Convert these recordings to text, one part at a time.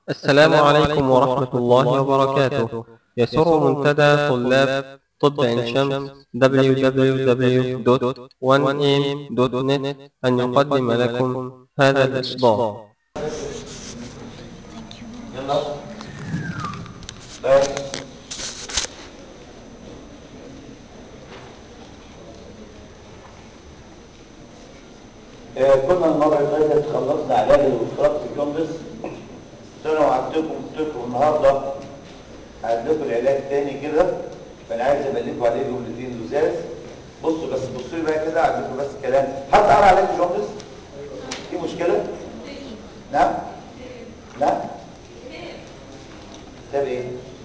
السلام عليكم ورحمة الله وبركاته يسر منتدى طلاب طب عين شمس www.1am.net أن يقدم لكم هذا الإصدار يلا بس آه، كنا المرة اللي فاتت خلصنا علاج الوصولات في الجندس قلت لهم وعدتكم قلت لكم النهارده هديكم العلاج تاني كده فانا عايز املكوا عليه جملتين لزاز بصوا بس بصوا لي بقى كده عندكم بس كلام حد قرا علاج الجندس؟ في مشكلة؟ نعم؟ نعم؟ كتاب ايه؟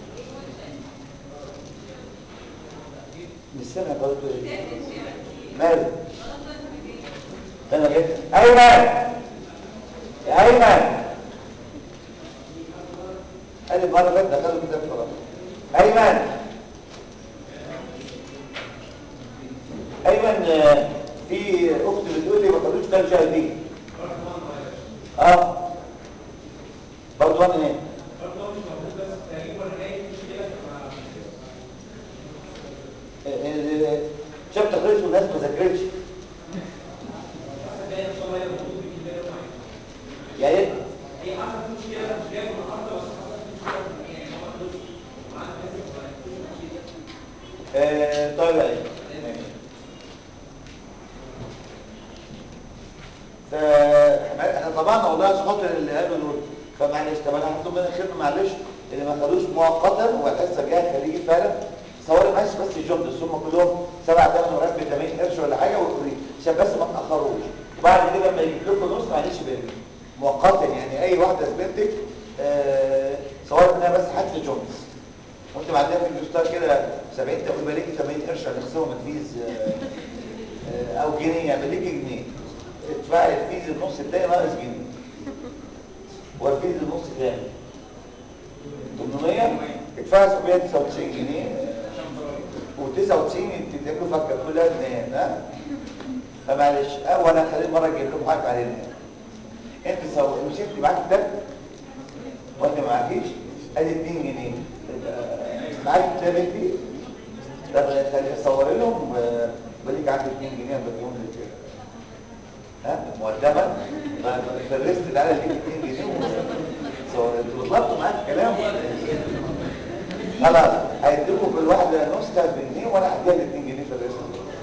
مش سامع برضه ايه؟ ماله؟ انا جيت ايمن يا ايمن قال لي المره اللي فاتت دخلوا كتاب خلاص ايمن ايمن آه، في اخت بتقول لي ما خدوش كتاب شهر دي اه برضه انا ايه؟ شاف تخريج والناس ما ذاكرتش يا ريت آه، طيب يا عيني. ماشي. فاحنا احنا طبعا والله عشان خاطر اللي قالوا دول فمعلش طب انا هطلب منك خدمه معلش اللي ما خدوش مؤقتا والحصه الجايه خليه فعلا صوري معلش بس الجمله هم كلهم سبع ثمان ورقات ب 80 قرش ولا حاجه وقولي عشان بس ما تاخروش وبعد كده لما يجيب لكم نص معلش بيرجع مؤقتا يعني اي واحده زميلتك آه صورت منها بس حتى جمله وانت بعدين في البوستار كده 70 تقول بالك 80 قرش هتخسرهم الفيز آه، آه، او جنيه يعمل لك جنيه ادفعي الفيز النص التاني ناقص جنيه والفيز النص كام 800 ادفعي 799 جنيه و99 انت تاكلوا فكه كلها جنيه ها فمعلش اه وانا خلي المره الجايه لكم حاجه علينا انت سو... مش انت معاك كتاب وانت معاكيش ادي 2 جنيه يبقى معاك كتاب انت طب خلي اصور لهم آه، بليك عندي 2 جنيه بديهم لك كده ها مقدما فدرست العيال اللي 2 جنيه صور انتوا طلبتوا معاك كلام خلاص هيديكم كل واحده نسخه بجنيه وانا هديها ل 2 جنيه في الريست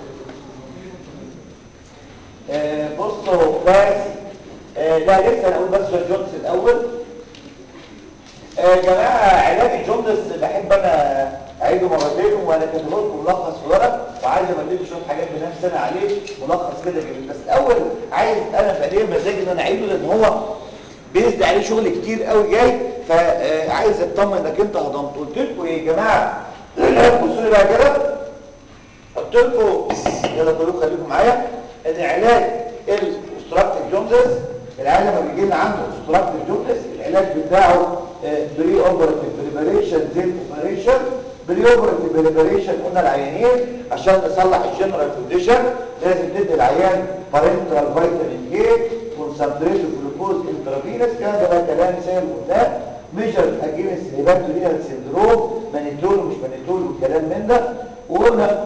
آه، بصوا بس آه، لا لسه هنقول بس جونز الاول آه، يا جماعه علاج الجوندس بحب انا اعيده مرتين وانا كاتبه لكم ملخص في ورق وعايز املكوا شويه حاجات بنفسي انا عليه ملخص كده جميل بس الاول عايز انا فعليا مزاج ان انا اعيده لان هو بيزد عليه شغل كتير قوي جاي فعايز اطمن انك انت هضمت قلت لكم ايه يا جماعه بصوا لي بقى كده قلت لكم يلا كلكم خليكم معايا ان علاج الاوستراكتيف جوندس العيال لما بيجي لنا عنده اوستراكتيف جوندس العلاج بتاعه بري اوبراتيف بريباريشن زين اوبريشن بري اوبراتيف بريباريشن قلنا العيانين عشان نصلح الجنرال كونديشن لازم ندي العيان بارنترال فيتامين كي كونسنتريشن جلوكوز انترافينس كان ده بقى كلام سهل قلناه ميجر اجينست هيباتورينال سيندروم مانيتول ومش مانيتول والكلام من ده وقلنا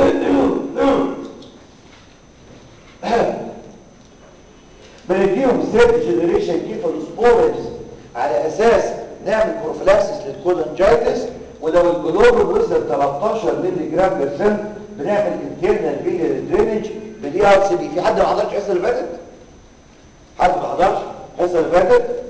بنديهم سيرت جنريشن كيفالوسبورينز على اساس نعمل بروفلاكسس للكولنجايتس ولو الجلوبال وصل 13 مللي جرام بيرسنت بنعمل انترنال بيلير درينج بدي ار سي بي في حد ما حضرش الحصه اللي فاتت؟ حد ما حضرش الحصه اللي فاتت؟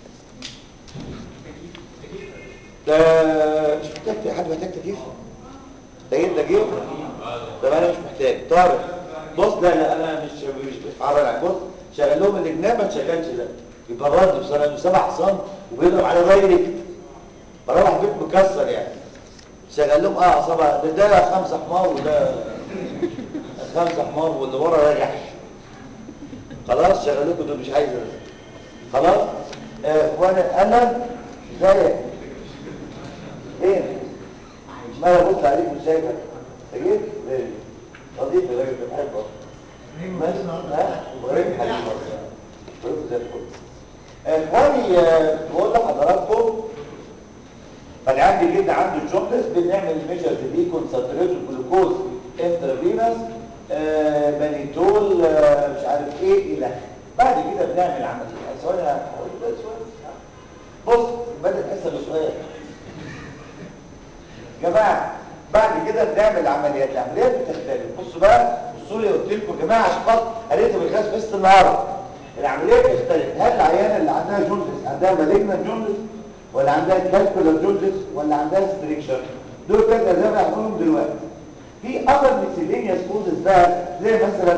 ده مش محتاج في حد محتاج تكييف تجيب تكييف طب انا مش محتاج طارق بص لا لا انا مش مش بتعرض عليك بص شغل لهم الجناب ما تشغلش ده يبقى الرد بصراحه انه سبع حصان وبيضرب على غيرك بروح بيت مكسر يعني شغل لهم اه سبع ده, ده خمسه حمار وده خمسه حمار واللي ورا راجع خلاص شغلوكوا دول مش عايز أنا. خلاص آه وانا انا زيك ايه ما انا بص عليك مش شايفك تجيب ايه نظيف يا راجل بحبه ماشي ها وغير حبيبي ظروف زي الفل اخواني آه، بقول لحضراتكم عادي جدا عنده جوندس بنعمل ميجر دي كونسنتريت جلوكوز انترافينوس آه مانيتول آه مش عارف ايه الى بعد كده بنعمل عمليه سؤال هقول ده سؤال بص بدل اسال سؤال جماعه بعد كده بنعمل عمليات العمليات بتختلف بصوا بقى بصوا لي قلت لكم يا جماعه عشان خاطر قريت بالخاص بس النهارده العمليات بتختلف هل العيانه اللي عندها جوندس عندها مالجنا جوندس ولا عندها كالكولر جوندس ولا عندها ستريكشر دول كده زي ما هقولهم دلوقتي في اذر ميسيلينيوس كوزز بقى زي مثلا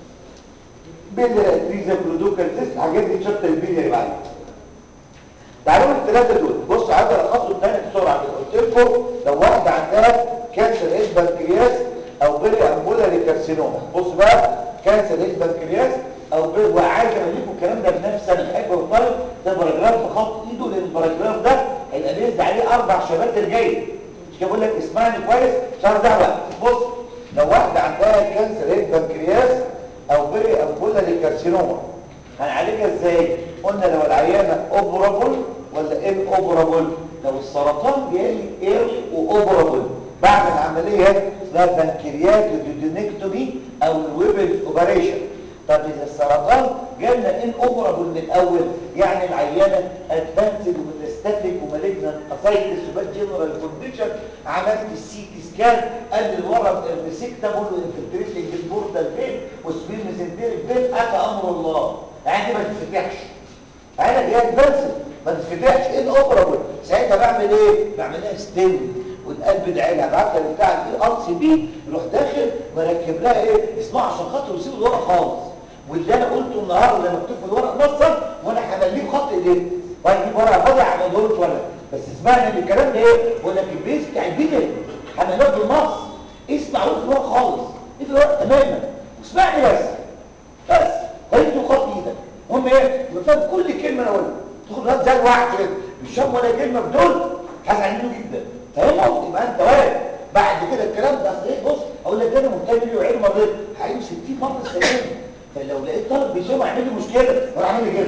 بيليا اتريزا كلودوكال سيست الحاجات دي شابتر البيليا اللي بعدها تعالوا الثلاثه دول بص عايز الخصهم تاني بسرعه كده قلت لكم لو واحده عندها كانسر ايش بنكرياس او بيلي امبولاري كارسينوما بص بقى كانسر ايش بنكرياس او بيلي وعايز اقول لكم الكلام ده بنفس انا بحب الطالب ده باراجراف بخط ايده لان الباراجراف ده هيبقى بيزد عليه اربع شباتر جاي مش كده بقول لك اسمعني كويس مش عارف ده وقت بص لو واحده عندها كانسر ايش بنكرياس او بيلي امبولاري كارسينوما هنعالجها ازاي قلنا لو العيانه اوبرابل ولا ان اوبرابل لو السرطان جالي ايرلي واوبرابل بعد العمليه اسمها بنكريات دودينكتومي او الويبل اوبريشن طب اذا السرطان جالنا ان اوبرابل من الاول يعني العيانه ادفانسد وميتاستاتيك ومالجنان اسايتس وباد جنرال كونديشن عملت السي تي سكان قال لي الورم الريسكتابل وانفلتريتنج البورتال فين وسبين ميزنتيريك فين اتى امر الله يعني ما تتفتحش انا جاي ادفانسد ما تتفتحش ايه الاوبرابل ساعتها بعمل ايه بعملها ستيم والقلب دعي لها بعت لها بتاع الار سي بي يروح داخل مركب لها ايه اسمها عشان خاطر يسيب الورق خالص واللي انا قلته النهارده لما مكتوب في الورق نصا وانا هخليه بخط ايديه وهجيب ورقه فاضيه هعمله لك ولا بس اسمعني ان الكلام ده ايه بقول لك البيز بتاع الفيديو هعمله بالنص اسمع في الورق خالص ايه في الورق تماما واسمعني بس بس هيكتب خط ايدك المهم ايه يبقى كل كلمه انا اقولها تاخد وقت زي الواحد كده مش شاف ولا كلمه في دول هزعل منه جدا فاهم يبقى انت واقف بعد كده الكلام ده اصل ايه بص اقول لك ده انا مهتم بيه وعيد مريت هعيده 60 مره السنه فلو لقيت طالب بيسمع يعمل لي مشكله ولا اعمل لي كده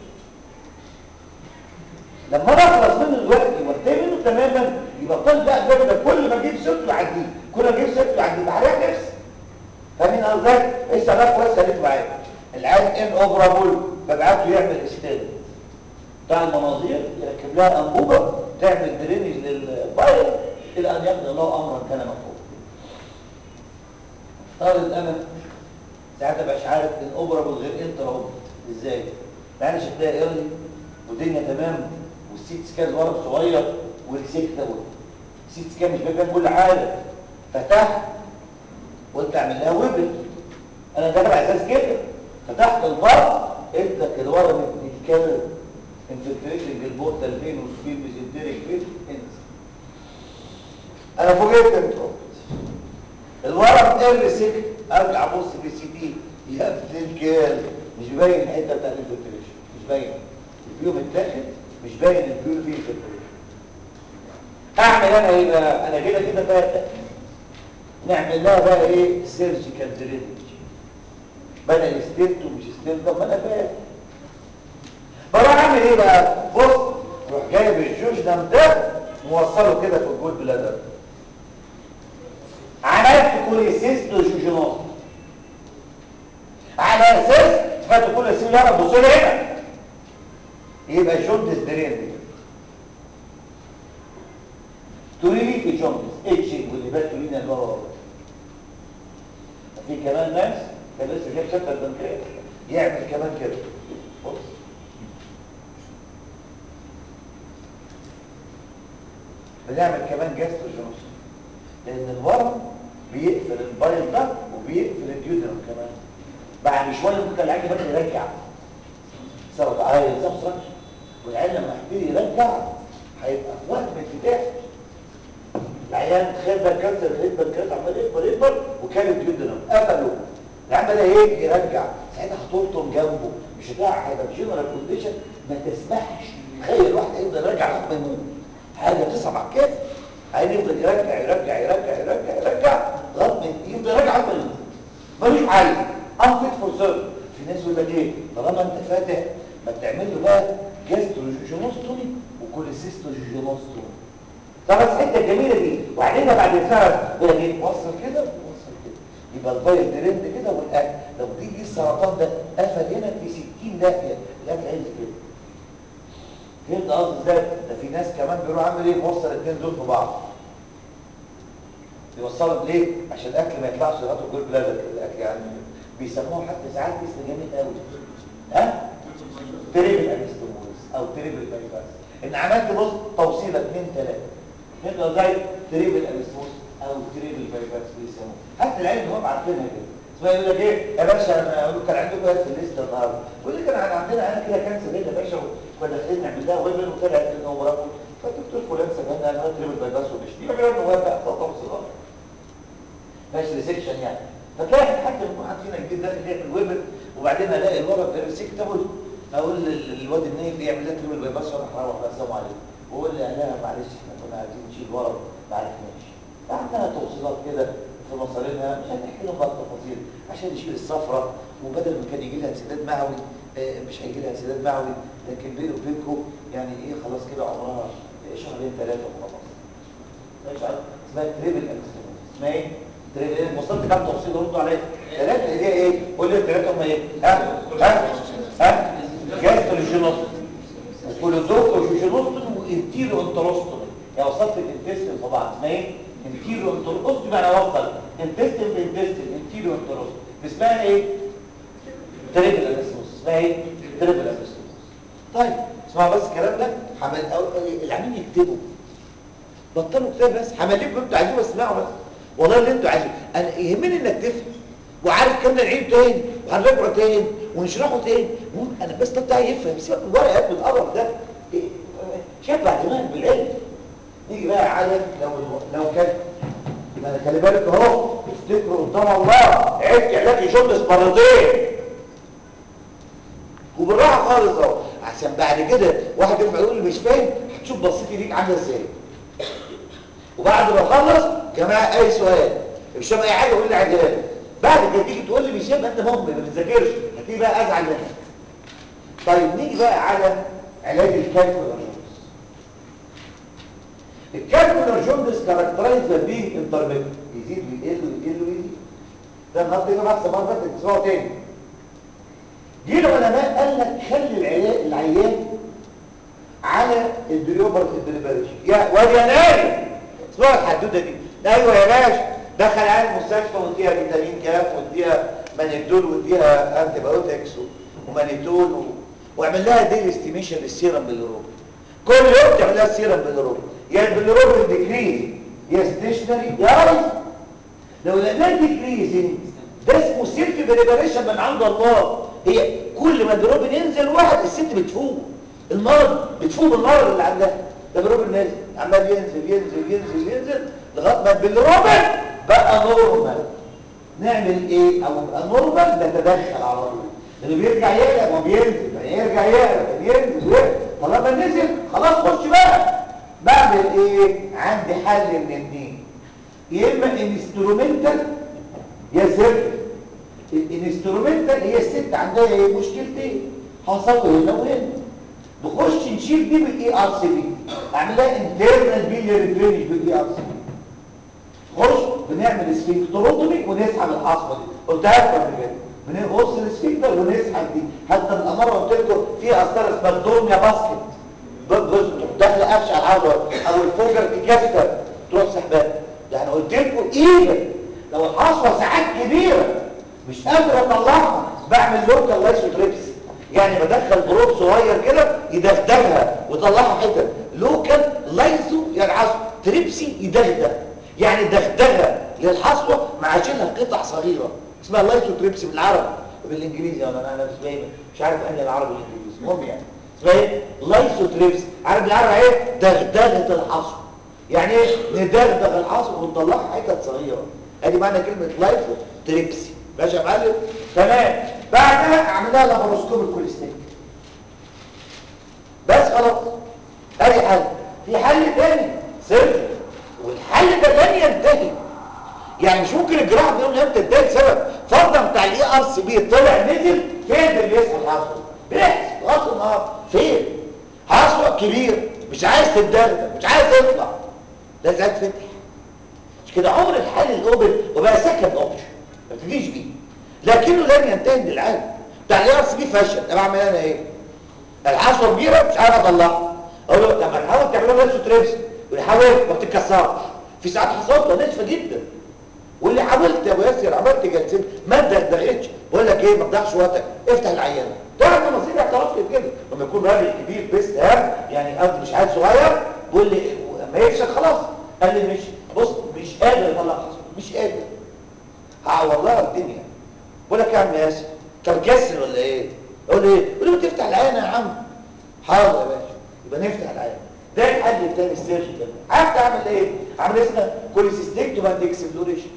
لما انا اخلص منه دلوقتي وانتهي منه تماما يبقى الطالب بقى الجو ده كل ما اجيب سيرته يعديه كل ما اجيب سيرته يعديه بحرق نفسي فاهمين قصدي ايه بقى كويس خليك معايا العيال ان اوبرابول ببعته يعمل استاد بتاع المناظير يركب لها انبوبه تعمل درينج للبايل الى ان يقضي الله امرا كان مفعولا طالب انا ساعتها بقاش عارف ان اوبرابل غير انترا اوبرابل ازاي يعني شكلها ايرلي والدنيا تمام والسيت سكان ورق صغير والسيكتابل السيت سكان مش بيبان كل حاجه فتحت قلت اعمل لها ويبل انا داخل على اساس كده فتحت البار ادك الورم بيتكلم انفلتريتنج البورتال فين والسبين ميزنتريك فين انسى انا فوجئت انت الورم ال سكت ارجع ابص في السي تي يا ابن الكال مش باين الحته بتاع الانفلتريشن مش باين الفيو متاخد مش باين الفيو فيه انفلتريشن اعمل انا ايه بقى انا كده كده فاتح نعمل لها بقى ايه سيرجيكال درينج بدل ستيلت ومش ستيلت طب ما انا فاهم بروح اعمل ايه بقى بص روح جايب الجوجنم ده موصله كده في الجول بلادر عملت كوليسيست وجوجينوس على اساس فاتوا كل سنه يلا بص لي هنا يبقى جوندس درين توريلي في جوندس اتشنج واللي بات تورينا اللي ورا في كمان ناس كان لسه جايب شكل البنكرياس يعمل كمان كده بص بنعمل كمان جاستروجينوس لان الورم بيقفل البايل ده وبيقفل الديودرم كمان بعد شويه ممكن العيال بقى يرجع سبب عايز يسرق والعيال لما يبتدي يرجع هيبقى في وقت من الفتاح العيان تخيل بقى الكانسر الهيد بنكرياس عمال يكبر يكبر وكان الديودرم قفله العيان بدا ايه يرجع ساعتها هتلطم جنبه مش هتاع هيبقى جنرال كونديشن ما تسمحش تخيل واحد هيفضل يرجع لغايه ما يموت حاجه تصعب على الكتف عين يفضل يرجع يرجع يرجع يرجع يرجع لغايه ما يفضل يرجع لغايه ما يموت ملوش حل انفيت فور سيرف في ناس يقول لك ايه طالما انت فاتح ما تعمل له بقى جاستروجينوستومي وكوليسيستوجينوستومي طب بس الحته الجميله دي وبعدين بعد سنه بقى ايه وصل كده وصل كده يبقى الفايل ترند كده والاكل لو دي دي السرطان ده قفل هنا في 60 داهيه الاكل عايز كده فهمت قصدي ازاي ده في ناس كمان بيقولوا عامل ايه موصل الاثنين دول في بعض يوصلهم ليه عشان الاكل ما يطلعش لغايه الجول بلادر كده الاكل يعني بيسموه حتى ساعات اسم جامد قوي ها تريبل انستموز او تريبل بايباس ان عملت بص توصيله 2 3 نقدر زي تريبل انستموز او تريبل بايباس بيسموه حتى العيال هم عارفينها كده اسمها يقول لك ايه يا باشا انا اقول كان عندكم ايه في الليسته النهارده يقول لك كان عندنا انا كده كانسر هنا يا باشا كنا داخلين نعمل لها ويبل وطلعت ان هو مرض فالدكتور فلان سجلنا انا تريبل بايباس ومشي يعملوا انه وافق توصيلات ماشي ريسكشن يعني فتلاقي حتى يكون حد فينا جديد داخل في الويبر وبعدين الاقي الورق ده ريسكتبل اقول للواد النايم يعمل لها تريبل بايباس وانا هروح السلام عليكم واقول لي اهلها معلش احنا كنا عايزين نشيل ورق ما عرفناش عندنا توصيلات كده في مصارينها مش هنحكي لهم بقى التفاصيل عشان يشيل الصفرة وبدل ما كان يجي لها انسداد معوي آه مش هيجي لها انسداد معوي لكن بيني وبينكم يعني ايه خلاص كده عمرها شهرين ثلاثه وخلاص مش عارف اسمها تريبل انسترومنت اسمها ايه؟ تريبل وصلت كام تفصيل ردوا عليا ثلاثه اللي هي ايه؟ قول لي الثلاثه هم ايه؟ ها؟ ها؟ ها؟ جاستروجينوس وكولوزوك وجوجينوستومي وانتيرو انتروستومي يعني وصلت الانتستين في بعض اسمها ايه؟ انتيرو انتروستومي يعني اوصل انتستين بانتستين انتيرو انتروستومي اسمها ايه؟ تريبل انسترومنت اسمها ايه؟ تريبل انسترومنت طيب اسمعوا بس الكلام ده حمل العميل يكتبوا بطلوا كتاب بس همليكم انتوا عايزين اسمعوا بس والله اللي انتوا عايزين انا يهمني انك تفهم وعارف كام نعيد تاني وهنرجعه تاني ونشرحه تاني انا بس ده بتاعي يفهم سيبك من الورقات بالقرف ده شبع دماغك بالعلم نيجي بقى على لو لو كان يبقى خلي بالك اهو افتكروا قدام الله عدت علاج جوندس مرتين وبالراحه خالص اهو عشان بعد كده واحد يرفع يقول لي مش فاهم هتشوف بصيتي ليك عامله ازاي وبعد ما اخلص جماعه اي سؤال مش فاهم اي حاجه قول لي عايزها بعد كده تيجي تقول لي مش فاهم انت مهم ما بتذاكرش هتيجي بقى ازعل منك طيب نيجي بقى على علاج الكالكولر جوندس الكالكولر جوندس كاركترايز بيه انترميت يزيد ويقل ويقل ويزيد ده النهارده يجي بحث مره فاتت تسمعه تاني جه العلماء قال لك خلي العيان العيان على البريوبر البريبريشن يا وادي يا نايم اسمعوا الحدوته دي ايوه يا باشا دخل على المستشفى واديها فيتامين كاف واديها مانيتول واديها انتي بايوتكس ومانيتول و... واعمل لها ديل استيميشن للسيرم بالروبين كل يوم تعمل لها السيرم بالروبين يا البيلروبين ديكريز يا ستيشنري يا ريس لو لقيناه ديكريزنج ده اسمه سيلف بريبريشن من عند الله هي كل ما البيلروبين ينزل واحد الست بتفوق المرض بتفوق المرض اللي عندها ده بالروبين نازل عمال ينزل ينزل ينزل ينزل لغايه ما بالروبين بقى نورمال نعمل ايه او يبقى نورمال نتدخل على طول اللي بيرجع يقلق وبينزل يرجع يقلق ينزل ويقلق طالما نزل خلاص خش بقى بعمل ايه عندي حل من اتنين يا اما انسترومنتال يا سيرفر الانسترومنتال هي الست عندها ايه مشكلتين حصلوا هنا وهنا نخش نشيل دي بالاي ار سي بي اعملها انترنال بيلياري درينج بالاي ار سي بي خش بنعمل سفنكتروتومي ونسحب الحصوه دي قلتها لكم قبل كده بنقص السفنكتر ونسحب دي حتى الاماره قلت لكم في اثار اسمها الدورميا باسكت بص داخله قفش على العضله او الفوجر في كاستر تروح سحبها يعني قلت لكم ايه لو الحصوه ساعات كبيره مش قادر اطلعها بعمل لوكال لايسوتريبس يعني بدخل بروب صغير كده يدغدغها ويطلعها حتت لوكال لايسو يعني عصب تريبسي يدغدغ يعني دغدغه للحصوه مع شيلها قطع صغيره اسمها لايسوتريبسي بالعربي بالانجليزي انا انا مش باين مش عارف انهي العربي والانجليزي المهم يعني اسمها ايه لايسوتريبسي عارف بالعربي ايه دغدغه الحصوه يعني ايه ندغدغ الحصوه ونطلعها حتت صغيره ادي معنى كلمه لايسوتريبسي ماشي يا معلم تمام بعدها اعملها لابروسكوب الكوليستيك بس خلاص ادي حل في حل تاني صفر والحل ده لن ينتهي يعني مش ممكن الجراحه بيقول امتى اداك سبب فرضا بتاع الاي ار سي بي طلع نزل فين اللي بيسحب الحصوه بيحصل غصب النهار فين حصوه كبير مش عايز تتدغدغ مش عايز يطلع لازم تفتح مش كده عمر الحل الاوبن وبقى سكند اوبشن ما تجيش بيه لكنه لن ينتهي بالعالم بتاع الاي ار سي بي فشل طب اعمل انا ايه الحصوه كبيره مش عارف اطلعها اقول له طب ما تحاول تعملها نفسه تريبس ويحاول ما بتتكسرش في ساعات حصوات ناشفه جدا واللي حاولت يا ابو ياسر عملت جلسين ما اتدغدغتش بقول لك ايه ما تضيعش وقتك افتح العيانه ده انا نصيبي اعترف لي بكده لما يكون راجل كبير بيست ها يعني قصدي مش عيل صغير بيقول لي ما يفشل خلاص قال لي مش بص مش قادر اطلع حصوه مش قادر هعوض لها الدنيا بقول لك يا عم ياسر كان كسر ولا ايه يقول لي ايه يقول لي ما تفتح العينه يا عم حاضر يا باشا يبقى نفتح العينه ده الحل الثاني السيرجيكال عارف اعمل ايه عامل اسمه كوليسيستيكتوم اند اكسبلوريشن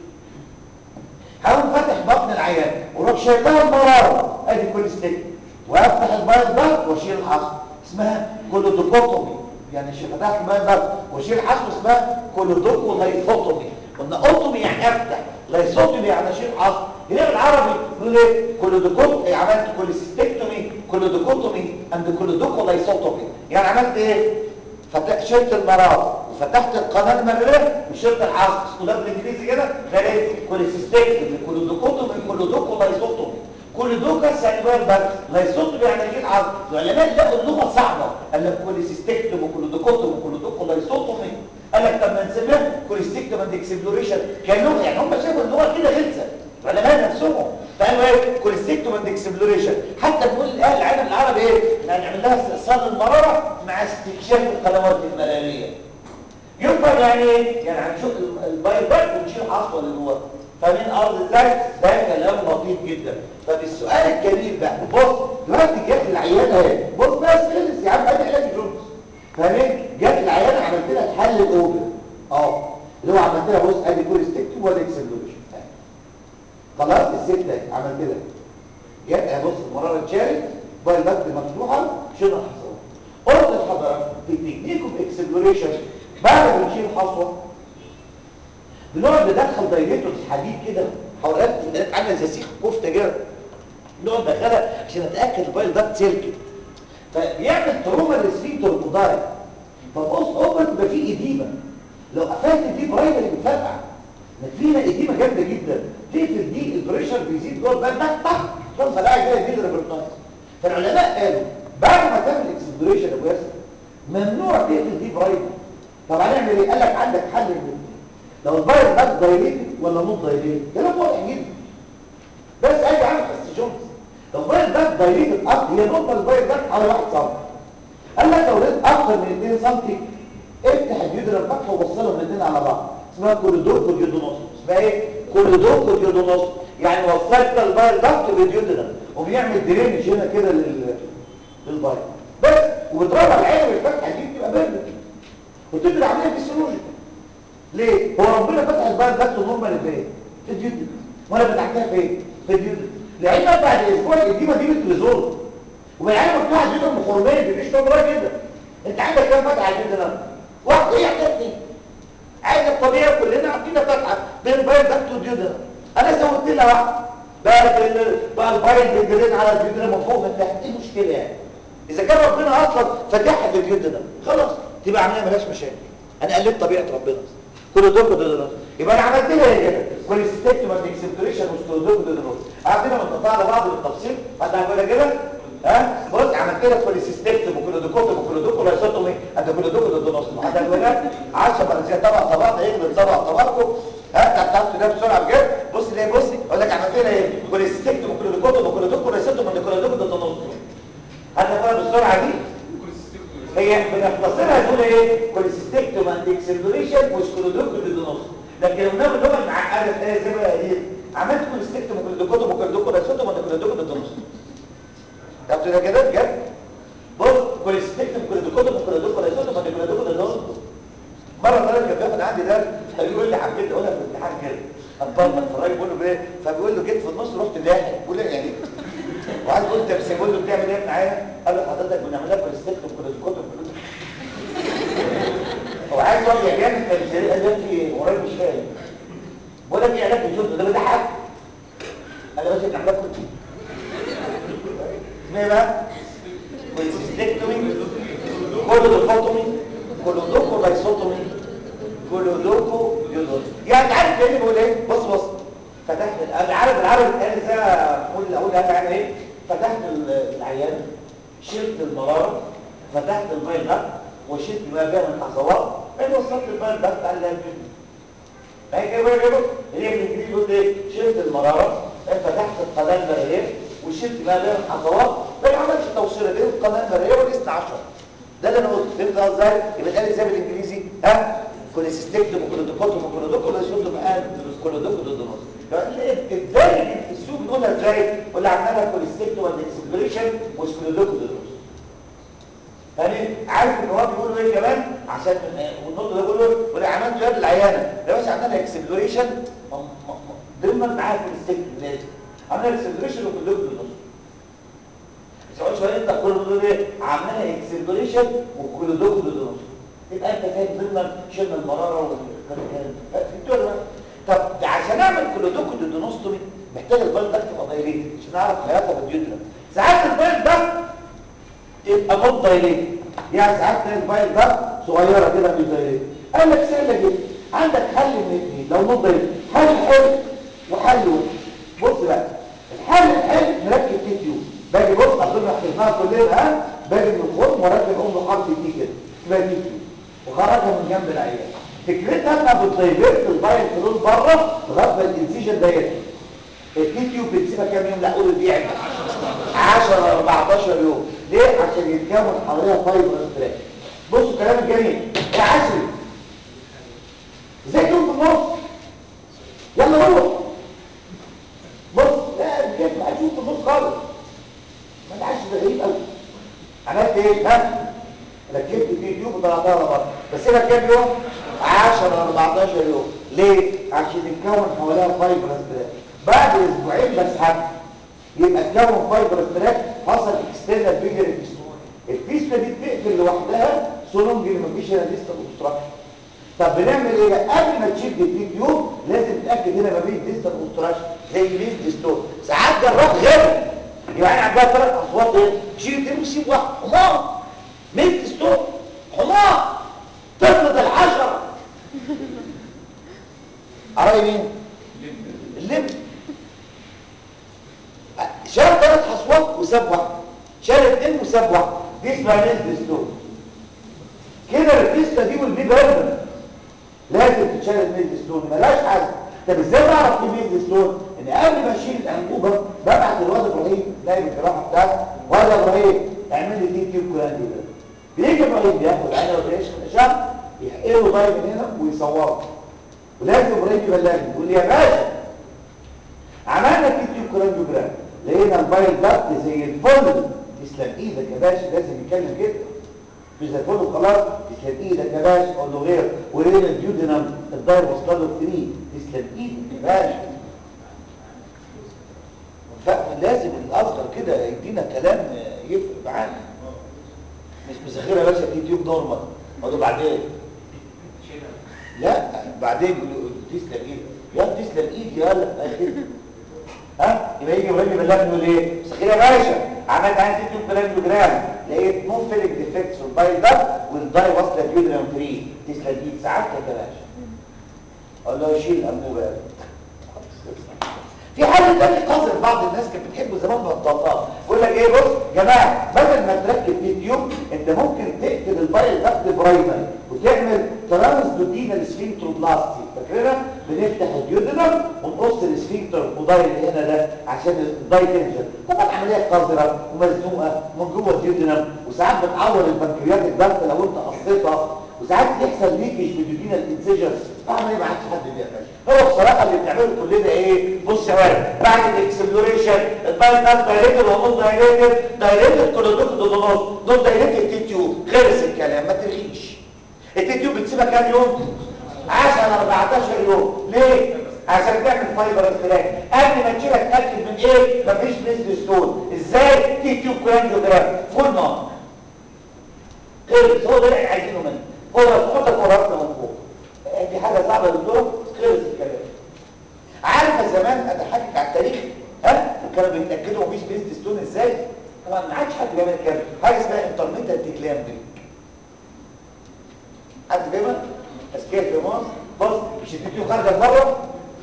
هقوم فاتح بطن العيان واروح شايل لها المراره ادي كوليسيستيكتوم وافتح البايض ده واشيل الحصو اسمها كولودوكوتومي يعني فتحت البايض ده واشيل الحصو اسمها كولودوكولايفوتومي قلنا اوتومي يعني افتح لايسوتومي يعني اشيل حصو هنا بالعربي بنقول ايه كولودوكوت عملت كوليسيستيكتومي كولودوكوتومي اند كولودوكولايسوتومي يعني عملت ايه فتح شلت المراره وفتحت القناه المرئيه وشلت الحصو اسمه بالانجليزي كده ده ايه كوليسيستيكتومي كولودوكوتومي كولودوكولايسوتومي كل دوكا سانوير بس لايسوتومي يعني ايه العظم العلماء لقوا اللغه صعبه قال لك كوليسيستيكتوم وكولودوكوتوم وكولودوكولايسوتومي قال لك طب ما نسميها كوليستيكتوم اند اكسبلوريشن كلغه يعني هم شافوا اللغه كده غلسه العلماء نفسهم فقالوا ايه كوليستيكتوم اند اكسبلوريشن حتى بنقول الاهل العالم العربي ايه هنعمل لها استئصال المراره مع استكشاف القنوات المراريه يبقى يعني ايه يعني هنشوف البايبات ونشيل حصوه اللي جوه فمن ارض ازاي ده كلام لطيف جدا طب السؤال الجميل بقى بص دلوقتي جت العيانه اهي بص بس خلص يا عم ادي علاج جونز فاهمين جت العيانه عملت لها الحل الاوبن اه اللي هو عملت لها بص ادي كوليستيكتوم ولا اكسبلوريشن خلاص الست اهي عملت لها جت اهي بص المراره اتشالت بايل باك مفتوحه شلنا الحصوه قلت لحضرتك في تكنيك اوف اكسبلوريشن بعد ما نشيل الحصوه بنقعد ندخل دايليتور حديد كده حوالات الناس عامله زي سيخ كفته كده نقعد ندخلها عشان نتاكد البايل ده سيركت فبيعمل تروما للسفينكتر القضاري فبص اوبن تبقى فيه اديمه لو قفلت دي برايمري بتفرقع فينا اديمه جامده جدا تقفل دي البريشر بيزيد جوه البال ده طق تقوم فرقع زي الهيدر بالنص فالعلماء قالوا بعد ما تعمل اكسبلوريشن يا ابو ياسر ممنوع تقفل دي برايمري طب هنعمل ايه قال لك عندك حل من لو الفيروس ده دايليتد ولا نوت دايليتد كلام واضح جدا بس ادي عامل حس جونز لو الفيروس ده دايليتد اكتر هي نقطه الفيروس ده على 1 سم قال لك لو لقيت اكتر من 2 سم افتح الجدر الفتحه ووصلهم الاثنين على بعض اسمها كوريدور كوريودونوس اسمها ايه كوريدور كوريودونوس يعني وصلت الفيروس ده بالجدر وبيعمل درينج هنا كده لل للفيروس بس وبتضرب العين بالفتحه دي بتبقى بارده وتبدا عمليه فيسيولوجيكال ليه؟ هو ربنا فتح الباب بس نورمال فين؟ في الديوتي وانا فتحتها فين؟ في الديوتي العين بقى بعد اسبوع القديمه دي بتريزولف والعين مفتوحه الديوتي المخروميه مفيش طبيعي كده انت عندك كام فتحه الديوتي ده؟ واحده ايه اعتبني عين الطبيعي كلنا عارفين فتحه بين البايل دكت والديوتي انا زودت لها واحده بقى بقى البايل بيجرين على الديوتي من فوق من تحت ايه المشكله يعني؟ اذا كان ربنا اصلا فتحها في الديوتي ده خلاص تبقى عمليه ملهاش مشاكل انا قلبت طبيعه ربنا كل دول كده يبقى انا عملت لها كده كوليستيكتوم اند اكسبتوريشن وستودوم دول عارفين لما نقطع لبعض بالتفصيل حد هيقولها كده ها بص عملت لها كوليستيكتوم وكولودوكوتوم وكولودوكولايسوتومي انت كولودوكو ضد نص حد هيقولها 10 بقى زي طبق طبق يقلب طبق طبقكم ها انت بتعرف ده بسرعه بجد بص ليه بصي اقول لك عملت لها ايه كوليستيكتوم وكولودوكوتوم وكولودوكولايسوتوم انت كولودوكو ضد نص هتفهم بالسرعه دي هي بنختصرها نقول ايه كوليستيكتوم اند اكسلريشن وسكولودوكو ديدونوس لكن لو ناخد اللغه المعقده ايه زي ما هي عملت كوليستيكتوم وكولودوكو وكولودوكو ديدونوس وكولودوكو ديدونوس تعرف ده كده بجد بص كوليستيكتوم وكولودوكو وكولودوكو ديدونوس وكولودوكو ديدونوس مره طالب كان بياخد عندي ده فبيقول لي حبيت اقولها في الامتحان كده الطالب الفراج بيقول له ايه فبيقول له جيت في النص رحت لاحق بيقول يعني وعايز يقول انت بيقول له بتعمل ايه معايا قال له حضرتك بنعمل لها كوليستيكتوم كولودوكو هو عايز يقعد يعمل تمثيل قال له في ورايا مش فاهم بقول لك ايه علاج الجزء ده بيضحك انا بس بنعمل لكم اسمها بقى كوليستيكتومي كولودوكوتومي كولودوكولايسوتومي كلودوكو ديودونس يعني عارف ايه اللي بقول ايه بص بص فتحت انا عارف العربي اتقال ازاي اقول اقول هذا يعني ايه فتحت العيان شلت المراره فتحت البيضه وشلت ما بين الحصوات بعدين وصلت البيضه بتاع القلب هي كده بقى كده هي بالانجليزي بيقول ايه شلت المراره فتحت القناه البريه وشلت ما بين الحصوات ما عملتش توصيله بين القناه البريه والاثنى عشر ده اللي انا قلت فهمت ازاي يبقى قال ازاي بالانجليزي ها كوليسيستكتوم وكولودوكوتوم وكولودوكو ده شلت مقال كولودوكو دودونوس ازاي السوق بنقولها ازاي ولا عملها كوليسيستكتوم والاكسبريشن وسكولودوكو دودونوس يعني عارف ان هو بيقولوا ايه كمان عشان والنقطه ده بيقولوا ولا عملت يد العيانه لو بس عملنا اكسبلوريشن ضمن معاها في السجن لازم عملنا اكسبلوريشن وكلهم في النص بس اقعد شويه انت كل دول ايه عملنا اكسبلوريشن وكل دول في النص يبقى انت فاهم ضمن شلنا المراره والكلام فهمتوا ولا طب عشان اعمل كلودوكو دودونوستومي محتاج البايل ده تبقى دايليتد عشان اعرف حياتها بالديودرا ساعات البايل ده يبقى نوت دايليت يعني ساعات تلاقي الفايل ده صغيره كده مش دايليت قال لك سهله جدا عندك حل من اثنين لو نوت دايليت حل حلو وحل وحش بص بقى الحل الحلو نركب تي تيوب باجي بص اظن حفظناها كلنا ها باجي من الخرم واركب ام حرف تي كده اسمها تي تيوب وخرجها من جنب العيان فكرتها انها بتدايفرت الفايل فلوس بره لغايه ما الانسيجن ده يطلع التي تيوب بتسيبها كام يوم لا قول دي 10 14 يوم ليه عشان يتكون حواليها فايبر تراك بصوا الكلام الجميل يا عشري ازاي تقوم في النص يلا روح بص لا بجد ما هتشوف في النص خالص ما انت عايش ده غريب قوي عملت ايه ها ركبت في تيوب وطلعتها على بره بس هنا كام يوم 10 14 يوم ليه عشان يتكون حواليها فايبر تراك بعد اسبوعين بسحبها يبقى تكون فايبر تراك حصل اكسترنال بيجر فيستولا الفيستولا دي بتقفل لوحدها سولونج اللي مفيش هنا ديستال اوبستراكشن طب بنعمل ايه بقى قبل ما تشد الدي تيوب لازم تتاكد هنا ما بين ديستال اوبستراكشن زي ميز ديستول ساعات جراح غبي يبقى انا عندها ثلاث اصوات ايه شيل التاني وسيب واحد حمار ميز ديستول حمار تفرض الحشره قراي مين اللب شال ثلاث حصوات وساب واحد شال اثنين وساب واحد دي اسمها ميز ديستول كده الفيستا دي والبي بيرن لازم تتشال الميز ديستول ملهاش حل طب ازاي بعرف ايه ميز ديستول ان قبل ما اشيل الانبوبه ببعت الواد ابراهيم نائب الجراحه بتاعتي واد ابراهيم اعمل لي دي تيوب كلام ده بيجي ابراهيم بياخد عينه وبيعيش الاشعه يحقنه ضايق من هنا ويصوره ولازم ابراهيم يبلغني يقول لي يا باشا عملنا في تيوب كولانجوجرام لقينا البايل ضغط زي الفل تسلم ايدك يا باشا لازم يتكلم كده مش زي الفل خلاص تسلم ايدك يا باشا اقول له غير ولقينا الديودينم الداير وصل له 3 تسلم ايدك يا باشا فلازم الاصغر كده يدينا كلام يفرق معانا مش مسخره يا باشا دي تيوب نورمال اقول له بعدين لا بعدين تسلم ايدك يا تسلم ايدي يلا ها يبقى يجي يقول لي بالله يقول ايه مسخير يا باشا عملت عندي تيوب بلانجوجرام لقيت نو فيلك ديفكتس في البايل ده والداي واصله ديودرام 3 تسلم ايد سعادتك يا باشا اقول له شيل الانبوبه في حل تاني قذر بعض الناس كانت بتحبه زمان بطلقها يقول لك ايه بص جماعه بدل ما تركب في تيوب انت ممكن تقتل البايل ده برايمري وتعمل ترانسدودينال سفينكتروبلاستي فاكرينها بنفتح الديودنم ونقص السفينكتر الفضاي اللي هنا ده عشان الداي تنزل طبعا عمليه قذره ومزنوقه من جوه الديودنم وساعات بتعور البنكريات الضغط لو انت قصيتها وساعات يحصل ليكج في الدودينال انسيجنز طبعا ما عادش حد بيعملها هو بصراحه اللي بنعمله كلنا ايه بص يا ولد بعد الاكسبلوريشن البايل نات دايريتد ونون دايريتد دايريتد كولودوك دودونوس نون دايريتد تي تيوب خلص الكلام ما ترغيش التي تيوب بتسيبها كام يوم 10 14 يوم ليه عشان تعمل فايبر استراك قبل ما تشيلها تاكد من ايه مفيش ميز ستون ازاي تي تيوب كولانجيوجرام فول نار خلص هو ده اللي احنا عايزينه منه هو ده تحطك وراسنا من فوق دي حاجه صعبه يا دكتور خلص الكلام عارفه زمان اضحكك على التاريخ ها كانوا بيتاكدوا مفيش ميز ستون ازاي طبعا ما عادش حد بيعمل كده حاجه اسمها انترميتنت كلامبرينج حد فاهمها اسكيت في مصر بص مش الفيديو خارجه لبره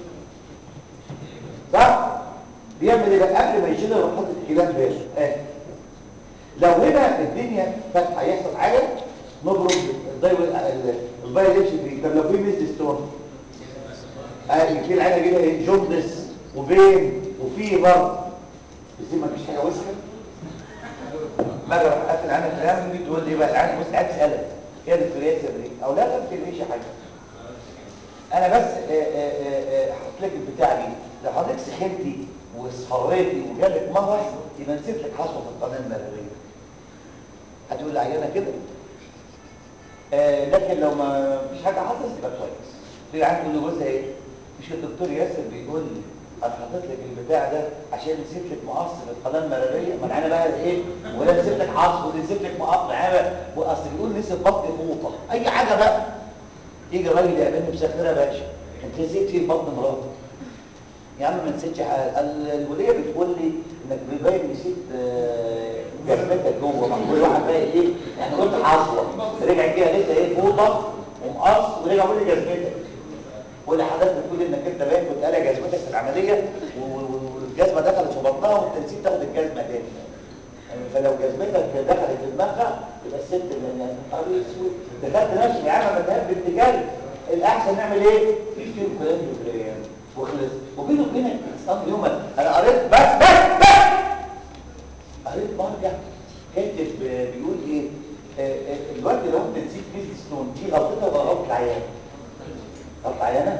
صح بيعمل ايه بقى قبل ما يشيل يروح حاطط الكلام باسه اه لو هنا الدنيا فاتحه يحصل حاجه نبرم الفايل يمشي فيه طب لو في ميز ستون اه في العينه كده ايه جوندس وبين وفي برضه بس دي مفيش حاجه وسخه ما اجي اروح قافل عنها الكلام دي تقول لي بقى العين بص قاعد تسالك ايه الفريز دي او لا ما بتفرقش حاجه انا بس هحط لك البتاع دي لو حضرتك سخنتي واصفريتي وجالك مغص يبقى نسيت لك حصوه في القناه المراريه هتقول العيانه كده آه لكن لو ما فيش حاجه حصلت يبقى كويس في عيان تقول له جوزها ايه مش الدكتور ياسر بيقول لي انا حاطط لك البتاع ده عشان نسيت لك مقص في القناه المراريه ما انا بقى ايه ولا نسيت لك عصب ولا نسيت لك مقص معاه واصل بيقول نسيت بطن فوطه اي حاجه بقى يجي الراجل يقابلني بسخره باشا انت نسيت في بطن مراتك يا عم ما نسيتش حاجه الوليه بتقول لي انك باين نسيت جزمتك جوه ما كل واحد بقى ايه يعني قلت حصوه رجع كده لسه ايه فوطه ومقص ورجع يقول لي جزمتك ولا حضرتك بتقول انك انت باين كنت قالع جزمتك في العمليه والجزمه دخلت في بطنها وانت نسيت تاخد الجزمه تاني فلو جزمتك دخلت في دماغها يبقى الست يعني نهار اسود دخلت نفسي يا عم ما تهب التجاري الاحسن نعمل ايه؟ نكتب كلام جبريل وخلص وبينه وبينك اصلا يوم انا قريت بس بس بس قريت مرجع كاتب بيقول ايه الوقت لو انت نسيت ميز ستون دي غلطتها ولا غلطه العيان غلطه عيانه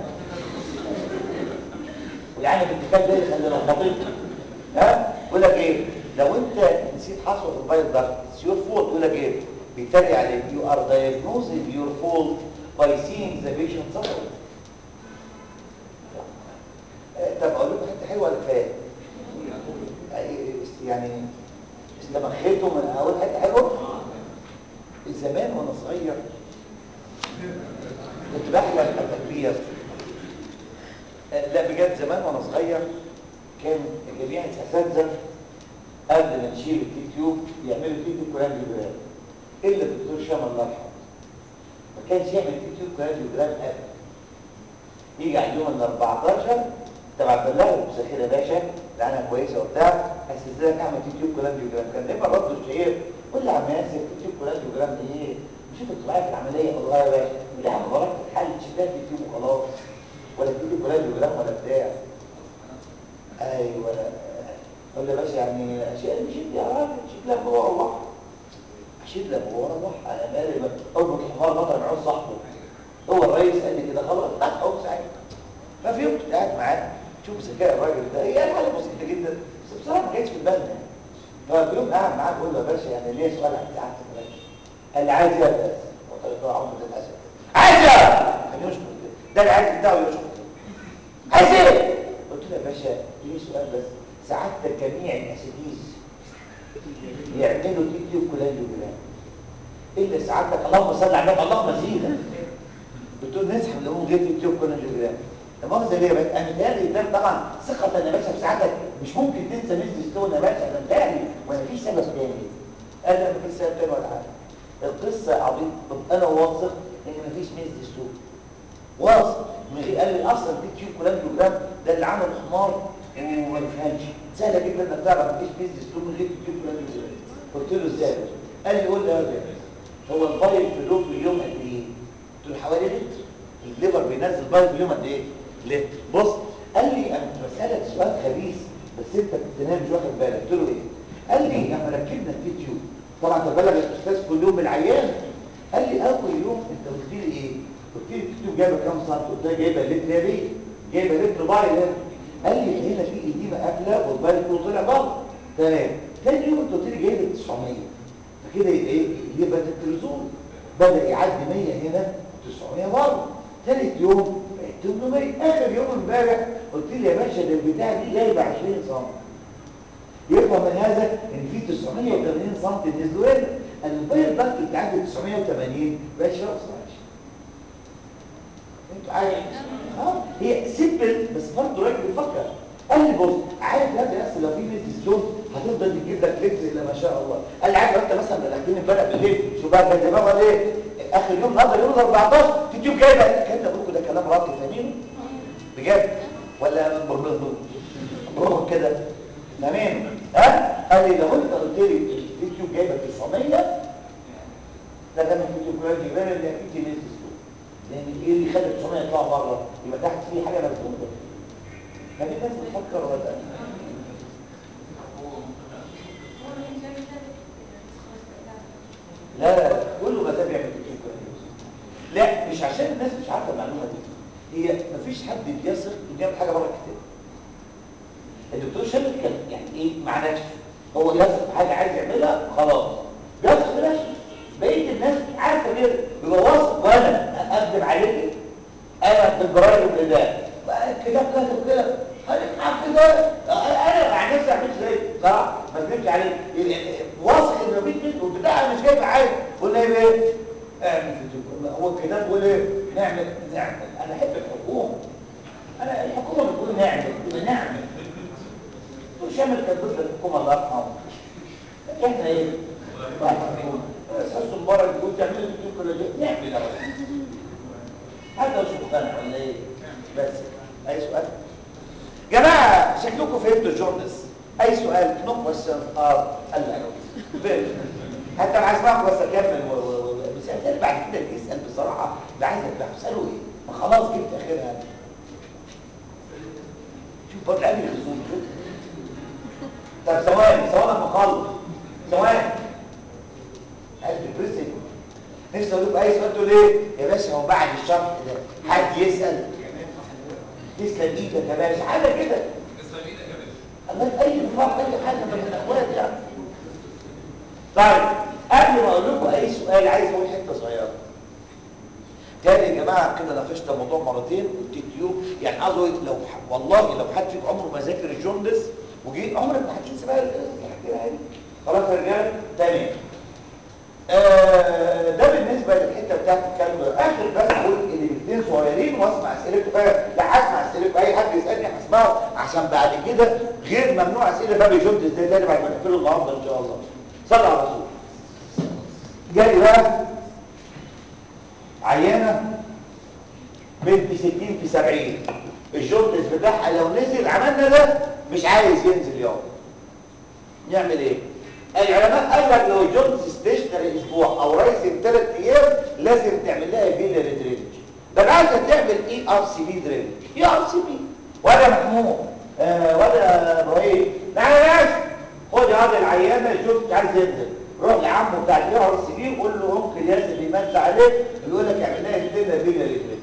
ويعني بالاتفاق ده يخلي لخبطتك ها يقول لك ايه لو انت نسيت حصوه في الفايل ده سيور فولت يقول لك ايه بيتريق عليك you are diagnosing your fault by seeing the patient suffering طب اقول لكم حته حلوه ولا كفايه يعني استمخيتوا من اول حته حلوه زمان وانا صغير كنت بحلم ابقى كبير لا بجد زمان وانا صغير كان جميع الاساتذه قبل ما نشيل اليوتيوب يعملوا اليوتيوب كولانجيوجرام الا الدكتور شامل الله يرحمه ما كانش يعمل اليوتيوب كولانجيوجرام ابدا يجي على اليوم ال 14 تبع بلاغ مسخره يا باشا لعنه كويسه وبتاع هستاذنك اعمل يوتيوب كولانجيوجرام كان دايما برضه الشهير قول لي يا عم ياسر يوتيوب كولانجيوجرام ايه مش انت كنت معايا في العمليه اقول له يا باشا يقول لي يا عم وراك الحل شباك يوتيوب وخلاص ولا يوتيوب كولانجيوجرام ولا بتاع ايوه اقول له يا باشا يعني اشياء مش انت يا راجل شيل لك جوه روح اشيل لك جوه روح انا مالي اربط الحمار بطل معاه صاحبه هو الرئيس قال لي كده خلاص تحت اهو ساعتها ففي يوم كنت قاعد معاه شوف ذكاء الراجل ده هي حاجه بسيطه جدا بس بصراحه ما كانتش في بالنا يعني ففي يوم قاعد معاه بقول له يا باشا يعني ليه سؤال عن ساعات قال لي عايز ايه يا باشا قلت له عمرو بن الاسد عايز ايه كان يشكر ده العايز بتاعه يشكر عايز ايه قلت له يا باشا ليه سؤال بس سعادتك جميع الاساتيز يعملوا تيتيو كولانجيوجرام الا سعادتك اللهم صل على النبي اللهم زيدك بتقول نسحب لهم غير تيتيو كولانجيوجرام المؤاخذه ليه بس انا متهيألي ده طبعا ثقه انا باشا في سعادتك مش ممكن تنسى ميز ستون يا باشا انا متهيألي ولا في سبب تاني قال لي ما فيش سبب تاني ولا حاجه القصه عبيط طب انا واثق ان ما فيش ميز ستون واثق من غير قال لي اصلا في تيوب كولانجيوجرام ده اللي عمل حمار وما بيفهمش سهله جدا انك تعرف ما فيش ميز ستون من غير تيوب كولانجيوجرام قلت له ازاي قال لي قول لي يا هو الفايل في اليوم في اليوم قد ايه؟ قلت له حوالي لتر الليفر بينزل فايل في اليوم قد ايه؟ ليه؟ بص قال لي انا كنت بسالك سؤال خبيث بس انت كنت نايم مش واخد بالك قلت له ايه؟ قال لي لما ركبنا الفيديو طبعا تبلغ الاستاذ كل يوم بالعيان قال لي اول يوم انت قلت لي ايه؟ قلت لي الفيديو جايبه كام سم؟ قلت له جايبه لتر يا بيه جايبه لتر بايل هنا قال لي هنا في ايديمه قافله والبايل كله طلع بره تمام ثاني يوم انت قلت لي جايبه 900 فكده يبقى ايه؟ يبقى التلفزيون بدا يعدي 100 هنا 900 بره ثالث يوم 800 اخر يوم امبارح قلت لي يا باشا ده البتاع دي جايبه 20 سم يفهم من هذا ان في 980 سم نزلوا هنا الباير ضغط بتاعته 980 بقاش فيها اصلاش انتوا عارف اه هي سيمبل بس برضه راجل بيفكر قال لي بص عارف دلوقتي بس لو في ميز ستون هتفضل تجيب لك لبس الا ما شاء الله قال لي عارف انت مثلا بلغتني امبارح بالليل شو بقى كان دماغه ايه اخر يوم النهارده يوم 14 تجيب جايبه الكلام ده بقول ده كلام راقي فاهمينه بجد ولا برضه كده فاهمين ها قال لي لو انت قلت لي اليوتيوب جايبه 900 ده كان اليوتيوب كويس غير اللي اكيد نزل لان ايه اللي خلى 900 يطلعوا بره يبقى تحت فيه حاجه مكتوبه ففي ناس بتفكر ولا لا لا لا كله ما تابع من اليوتيوب كويس لا مش عشان الناس مش عارفه المعلومه دي هي مفيش حد بيثق انه يعمل حاجه بره الكتاب الدكتور شامل كان يعني ايه مع نفسه هو يثق في حاجه عايز يعملها خلاص بيثق في نفسه بقيه الناس عارفه كده بيبقى واثق وانا اقدم عليك انا بالبرايل والاداء الكتاب كاتب كده هنتحف كده انا مع نفسي اعمل زي صح ما اكذبش عليك واثق ان مفيش منه والبتاع مش جايب حاجه قلنا ايه اعمل في هو الكتاب بيقول ايه نعمل نعمل انا احب الحكومه انا الحكومه بتقول نعمل بتقول نعمل مش يعمل كان ضد الحكومه الله يرحمه احنا ايه اساس مبارك بيقول تعملوا اليوتيوب كل ده نعمل اهو حتى مش مقتنع ولا ايه بس اي سؤال جماعه شكلكم فهمتوا الجورنس اي سؤال نو كويستشن ار الا حتى انا عايز اسمعكم بس اكمل بس يعني بعد كده اللي يسال بصراحه ده عايز ابدا اساله ايه ما خلاص جبت اخرها شوف برضه عامل خصوم طب ثواني ثواني ما اخلص ثواني عايز تبرسك نفسي اقول لكم اي سؤال تقول ايه يا باشا هو بعد الشرح ده حد يسال تسلم ايدك يا باشا حاجه كده تسلم ايدك يا باشا الله اي نفاق اي حاجه من الاخوات يعني طيب قبل ما اقول لكم اي سؤال عايز اقول حته صغيره تاني يا جماعه كده ناقشت الموضوع مرتين قلت يوتيوب يعني عاوز اقول لو والله لو حد فيكم عمره ما ذاكر الجوندس وجي عمرك ما هتنسى بقى الحكايه دي خلاص يا رجاله تمام آه ده بالنسبه للحته بتاعت الكلام ده اخر بس اقول ان الاثنين صغيرين واسمع اسئلتكم بقى لا هسمع اسئلتكم اي حد يسالني هسمعه عشان بعد كده غير ممنوع اسئله بابي جوندس ازاي تاني بعد ما نقفله النهارده ان شاء الله صلى على رسول جاي بقى عيانه بنت 60 في 70 الجوندس بتاعها لو نزل عملنا ده مش عايز ينزل يوم نعمل ايه العلماء قال لك لو الجوندس ستيشنري اسبوع او رايزن ثلاث ايام لازم تعمل لها بيلاري درينج ده عايزه تعمل اي ار سي بي درينج اي ار سي بي ولا محمود آه ولا ابراهيم تعالى يا باشا خد هذه العيانه الجوندس عايز ينزل روح لعمه بتاع الاي ار سي بي وقول له ممكن ياسر يمد عليك يقول لك اعمل لها بيلاري درينج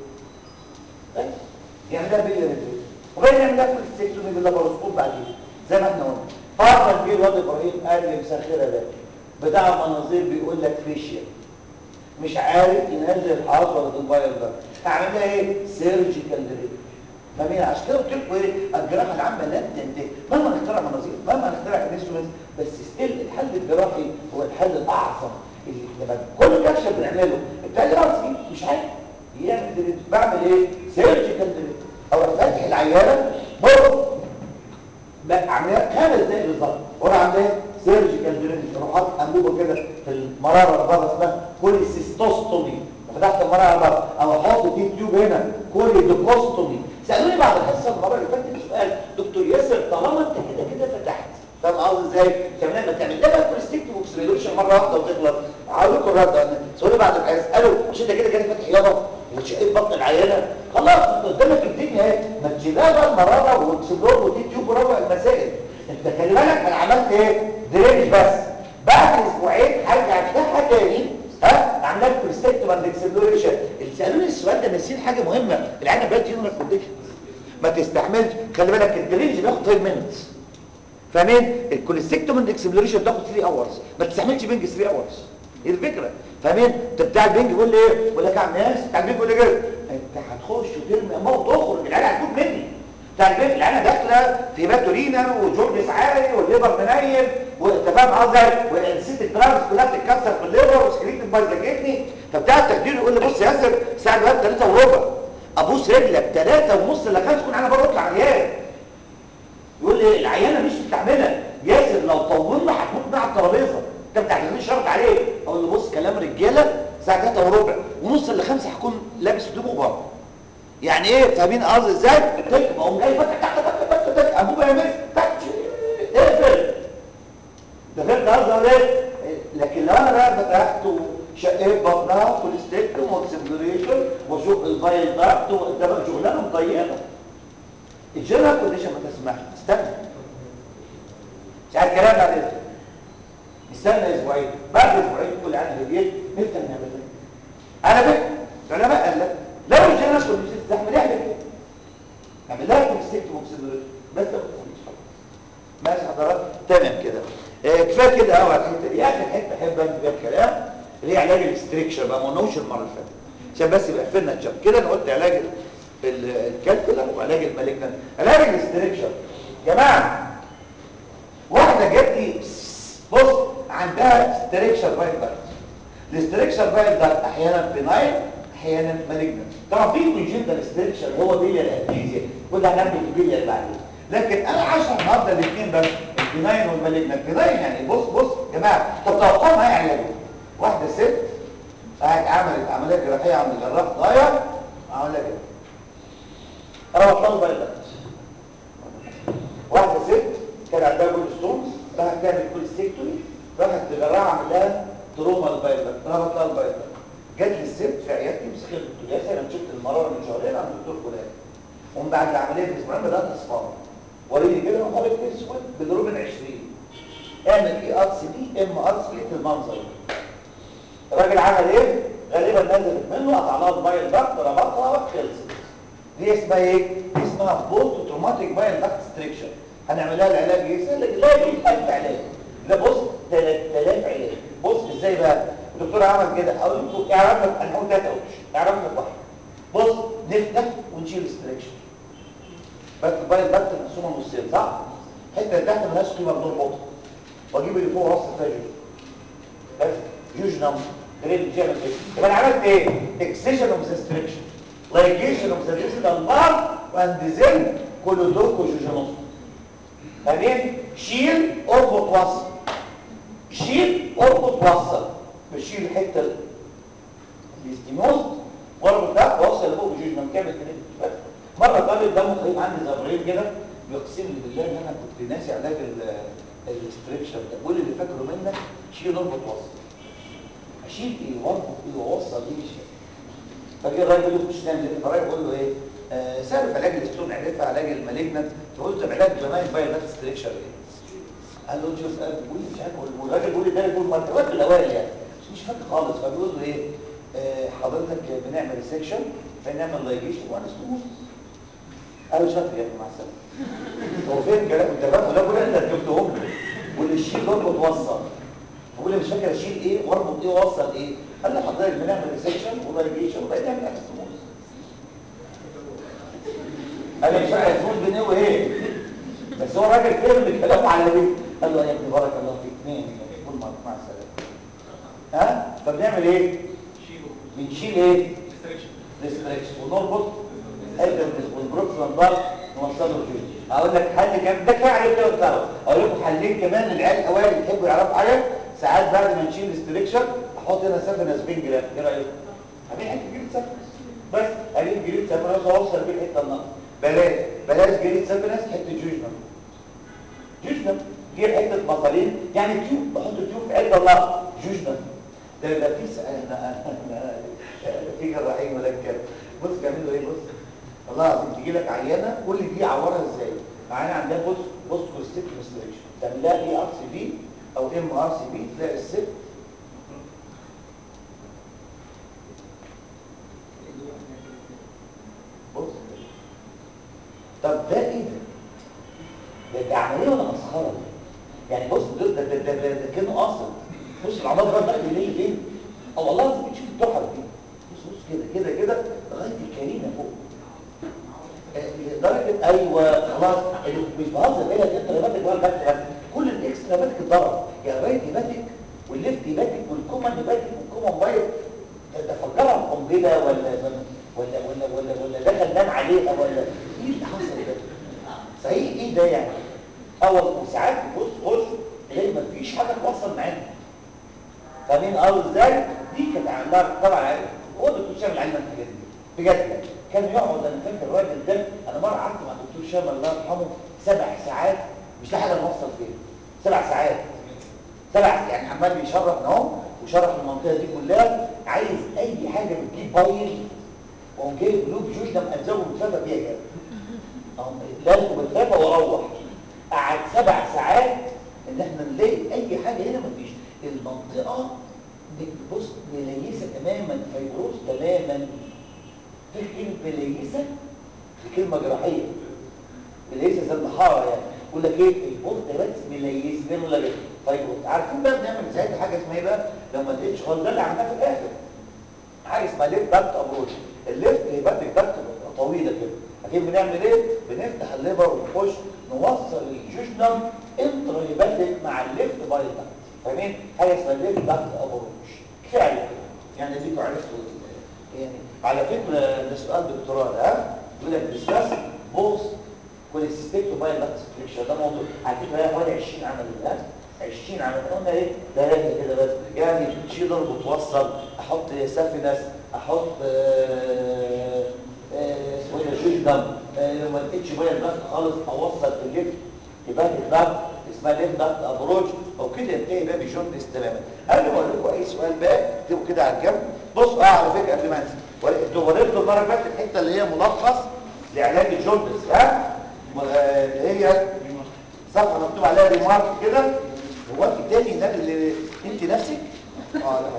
بس يعمل لها بيلاري درينج وبين يعمل لها كوليستيكتومي باللاباروسكوب بعدين زي ما احنا قلنا فرضا جه الواد ابراهيم قال لي مسخره ده بتاع مناظير بيقول لك فيشيال مش عارف ينزل الحاضر ولا الفاير ده اعمل لها ايه سيرجيكال دريب فاهمين عشان كده قلت لكم ايه الجراحه العامه لن تنتهي مهما نخترع مناظير مهما نخترع انسترومنتس بس ستيل الحل الجراحي هو الحل الاعظم اللي لما كل كشف بنعمله بتاع راسي مش عارف يعمل دريب بعمل ايه سيرجيكال دريب او فاتح العيانه بص بقى عمليه خمس دقايق بالظبط وانا عاملاه سيرجيكال درينج اروح حاطط انبوبه كده في المراره اللي بره اسمها كوليسيستوستومي فتحت المراره اللي بره او احط دي تيوب هنا كوليدوكوستومي سالوني بعد الحصه المره اللي فاتت سؤال دكتور ياسر طالما انت كده كده فتحت فاهم قصدي ازاي؟ تعمل لما تعمل لها كوليستيكتيف اوكسيليشن مره واحده وتغلط هقول لكم الرد سؤالي بعد الحصه قالوا مش انت كده كده فاتح يابا وتشقيت بطن العيانه خلاص انت قدامك الدنيا اهي ما تشيلها بقى المراره واكسبلور ودي تيوب وروق المسائل انت خلي بالك انا عملت ايه درينج بس بعد اسبوعين هرجع افتحها تاني ها اعمل لك بريستكتيف اند اكسبلوريشن سالوني السؤال ده ناسيين حاجه مهمه العيانه بقت جنرال كونديشن ما تستحملش خلي بالك الدرينج بياخد 5 مينتس فاهمين الكوليستكتوم اند اكسبلوريشن بتاخد 3 اورز ما تستحملش بنج 3 اورز دي الفكره فاهمين انت بتاع البنج بيقول لي ايه بيقول لك يا عم ناس بتاع البنج بيقول لي كده انت هتخش وترمي اموت تخرج العيال هتموت مني بتاع البنج العيال داخله في باتورينا وجورنس عالي والليفر منيل وانت فاهم قصدي ونسيت الدراجز كلها بتتكسر في الليفر وسكريت بايظه جتني فبتاع التخدير يقول لي بص يا ياسر الساعه دلوقتي 3 وربع ابوس رجلك 3 ونص الا 5 تكون انا بروح العيان يقول لي العيانه مش مستعمله ياسر لكن لو طولنا هتموت مع الترابيزه انت بتاع مش شرط عليه اقول له بص كلام رجاله الساعه 3 وربع ونص ل 5 هكون لابس هدومه بره يعني ايه فاهمين قصدي ازاي تك بقوم جاي فتح تك تك تك تك ابوه يا مس تك اقفل ده فهمت قصدي ولا ايه لكن لو انا بقى فتحت وشقيت بطنها كوليستيكتوم واكسبلوريشن واشق الفايل ضغط ده بقى شغلانه مضيقه الجنرال كونديشن ما تسمح استنى مش عايز كلام بعد اذنك استنى اسبوعين بعد اسبوعين كل عام هديه نفتح نعمل ايه انا بك العلماء قال لك لو الجنرال كونديشن تستحمل اعمل كده اعمل لها كوليستيكتوم واكسبلوريشن بس ما تخليش ماشي حضرتك تمام كده آه كفايه كده قوي على الحته دي اخر حته احب انت بيها الكلام اللي هي علاج الاستريكشر بقى ما قلناش المره اللي فاتت عشان بس يبقى قفلنا الجنب كده انا قلت علاج الكالكولا وعلاج المالجنان علاج الاستريكشر جماعه واحده جت لي بص عندها استريكشر بايل داكت الاستريكشر بايل داكت احيانا بناين احيانا مالجنان طبعا في كونجنتال استريكشر اللي هو بيليا الاتيزيا وده هنعمل البيليا اللي بعدين لكن انا عشان النهارده الاثنين بس البناين والمالجنان البناين يعني بص بص يا جماعه طب توقعوا معايا علاجه واحده ست عملت عمليه جراحيه عند الجراح ضايع عملها كده انا بطلت بايل داكت واحده ست كان عندها جول ستونز راحت تعمل كوليستيكتومي راحت لجراح عمل لها تروما البايل داكت راحت لها البايل داكت جات لي الست في عيادتي مسكت الدكتور ياسر انا شفت المراره من شهرين عند الدكتور فلان ومن بعد العمليه باسبوعين بدات اصفر وريني كده وقالت لي اسود بالروبن 20 اعمل اي ار سي بي ام ار سي بي المنظر الراجل عمل ايه غالبا نزلت منه قطع لها البايل داكت ربطها خلصت دي اسمها ايه دي اسمها بوست تروماتيك بايل داكت ستريكشر هنعمل لها العلاج ايه سهل لك لا دي ألف علاج لا بص 3000 علاج بص ازاي بقى الدكتور عمل كده هقول لكم اعرف لك انا هقول ثلاثه اوبشن اعرف لك واحد بص نفتح ونشيل ستريكشر بس البايل داكت مقسومه نصين صح الحته اللي تحت ملهاش قيمه بنربطها واجيب اللي فوق راس فيها جوج بس جوج نمبر جريد جامد كده يبقى انا عملت ايه اكسيشن اوف ذا ستريكشر لايجيشن اوف ذا ديستال بار واند زين كولودوك وجوجينوس فاهمين شيل اربط وصل شيل اربط وصل بشيل الحته الاستيموز واربط ده واوصل لفوق بجوجينوس كامل كده مره طالب دمه خفيف عندي زبرين كده بيقسم لي بالله ان انا كنت ناسي علاج الاستريكشر ده بيقول لي اللي فاكره منك شيل اربط وصل اشيل ايه واربط ايه واوصل ايه مش فاهم فجي الراجل يقول له مش نعمل ايه فالراجل بقول له ايه آه سالف علاج الاستون عرفها علاج المالجنت فقلت له علاج بناين بايل نفس ستريكشر ايه قال له جوز قال بيقول لي مش عارف والراجل بيقول لي ده يقول مرتبات الاوائل يعني مش فاكر خالص فبيقول له ايه آه حضرتك بنعمل سيكشن بنعمل لايجيشن وانا ستون قال له شاطر يا ابني مع السلامه هو فين كلام انت بقى ده كل انت ركبتهم له واللي الشيل اربط وصل بقول لي مش فاكر اشيل ايه واربط ايه واوصل ايه قال لي حضرتك بنعمل ريسكشن ولايجيشن وبقيت نعمل انستموز قال لي مش فاكر الفلوس بنيه ايه بس هو راجل فهم الكلام على ايه قال له يا ابني بارك الله فيك اثنين كل مره مع السلامه ها فبنعمل ايه بنشيل ايه ريستريكشن ونربط الجلدس والبروكسون ضغط نوصله للجلد اقول لك حل كام ده كده عليه كده وتعرف اقول لكم حلين كمان للعيال الاوائل يحبوا يعرفوا حاجه ساعات بعد ما نشيل ريستريكشن احط هنا سفنس بين جرام ايه رايكم هجيب حته جريد سفنس بس اجيب جريد سفنس واوصل بيه الحته النقص بلاش بلاش جريد سفنس حته جوجنم جوجنم جيب حته مصارين يعني تيوب بحط تيوب في حته النقص جوجنم ده يبقى في في جراحين ولا كده بص بيعملوا ايه بص والله العظيم تيجي لك عيانه كل دي عورها ازاي عيانه عندها بص بص كولستيك ريستريكشن تعمل لها اي ار سي بي او ام ار سي بي تلاقي الست بص طب ده ايه ده ده عمليه ولا مسخره يعني بص ده ده ده ده, ده كانه قاصد بص العضلات بقى بتاعت الليل فين او والله لازم تشوف التحف دي بص بص كده كده كده لغايه الكريمه فوق لدرجه ايوه خلاص مش بهزر هي دي التراباتيك ولا باك بس كل الاكس تراباتيك اتضرب يعني الرايت هيباتيك والليفت هيباتيك والكومن هيباتيك والكومن بايت ده فكرها قنبله ولا ولا ولا ولا ولا دخل نام عليها ولا ايه اللي حصل ده صحيح ايه ده يعني اول وساعات بص خش فاهمين قالوا ازاي دي كانت عندها طبعا عارف هو الدكتور شامل علم الحاجات دي بجد يعني كان يقعد انا فاكر الراجل ده انا مره قعدت مع الدكتور شامل الله يرحمه سبع ساعات مش لاقي حاجه نوصل فيها سبع ساعات سبع يعني عمال بيشرح اهو وشرح المنطقه دي كلها عايز اي حاجه بتجيب بايل وقام جايب لوب جوش ده مأزمه بتفافى بيها كده اهو لازم بتفافى واروح قعد سبع ساعات ان احنا نلاقي اي حاجه هنا مفيش المنطقه بص مليسه تماما فيبروز تماما في كلمه مليسه دي كلمه جراحيه مليسه زي المحاره يعني يقول لك ايه البورت بس مليس بينه ولا بين فيبروز عارفين بقى بنعمل ساعتها حاجه اسمها ايه بقى لو ما لقيتش خالص ده اللي عملناه في الاخر حاجه اسمها ليفت داكت ابروش الليفت هيبقى داكت طويله كده لكن بنعمل ايه بنفتح الليفر ونخش نوصل الجوجنم انترا هيباتيك مع الليفت بايل داكت فاهمين حاجه اسمها ليفت داكت ابروش كفايه عليكم يعني دي عرفتوا يعني على فكره ده سؤال دكتوراه ها يقول لك ديسكاس بوث كوليسيستيك بايل داكت ستريكشر ده موضوع على فكره هي حوالي 20 عمل ها 20 عمل قلنا ايه ثلاثه كده بس يعني شيلر وتوصل احط سافينس احط آه آه اسمه ايه جوج دم آه لو ما لقيتش بايل داكت خالص اوصل في الليفت يبقى الداكت اسمها ليفت داكت ابروج او كده ينتهي باب جوندس تماما قبل ما اقول لكم اي سؤال بقى اكتبوا كده على الجنب بص اه على فكره قبل ما انسى انتوا وريتوا المره اللي فاتت الحته اللي هي ملخص لعلاج الجوندس ها اللي هي صفحه مكتوب عليها ريمارك كده هو انت تاني ده اللي انت نفسك اه لا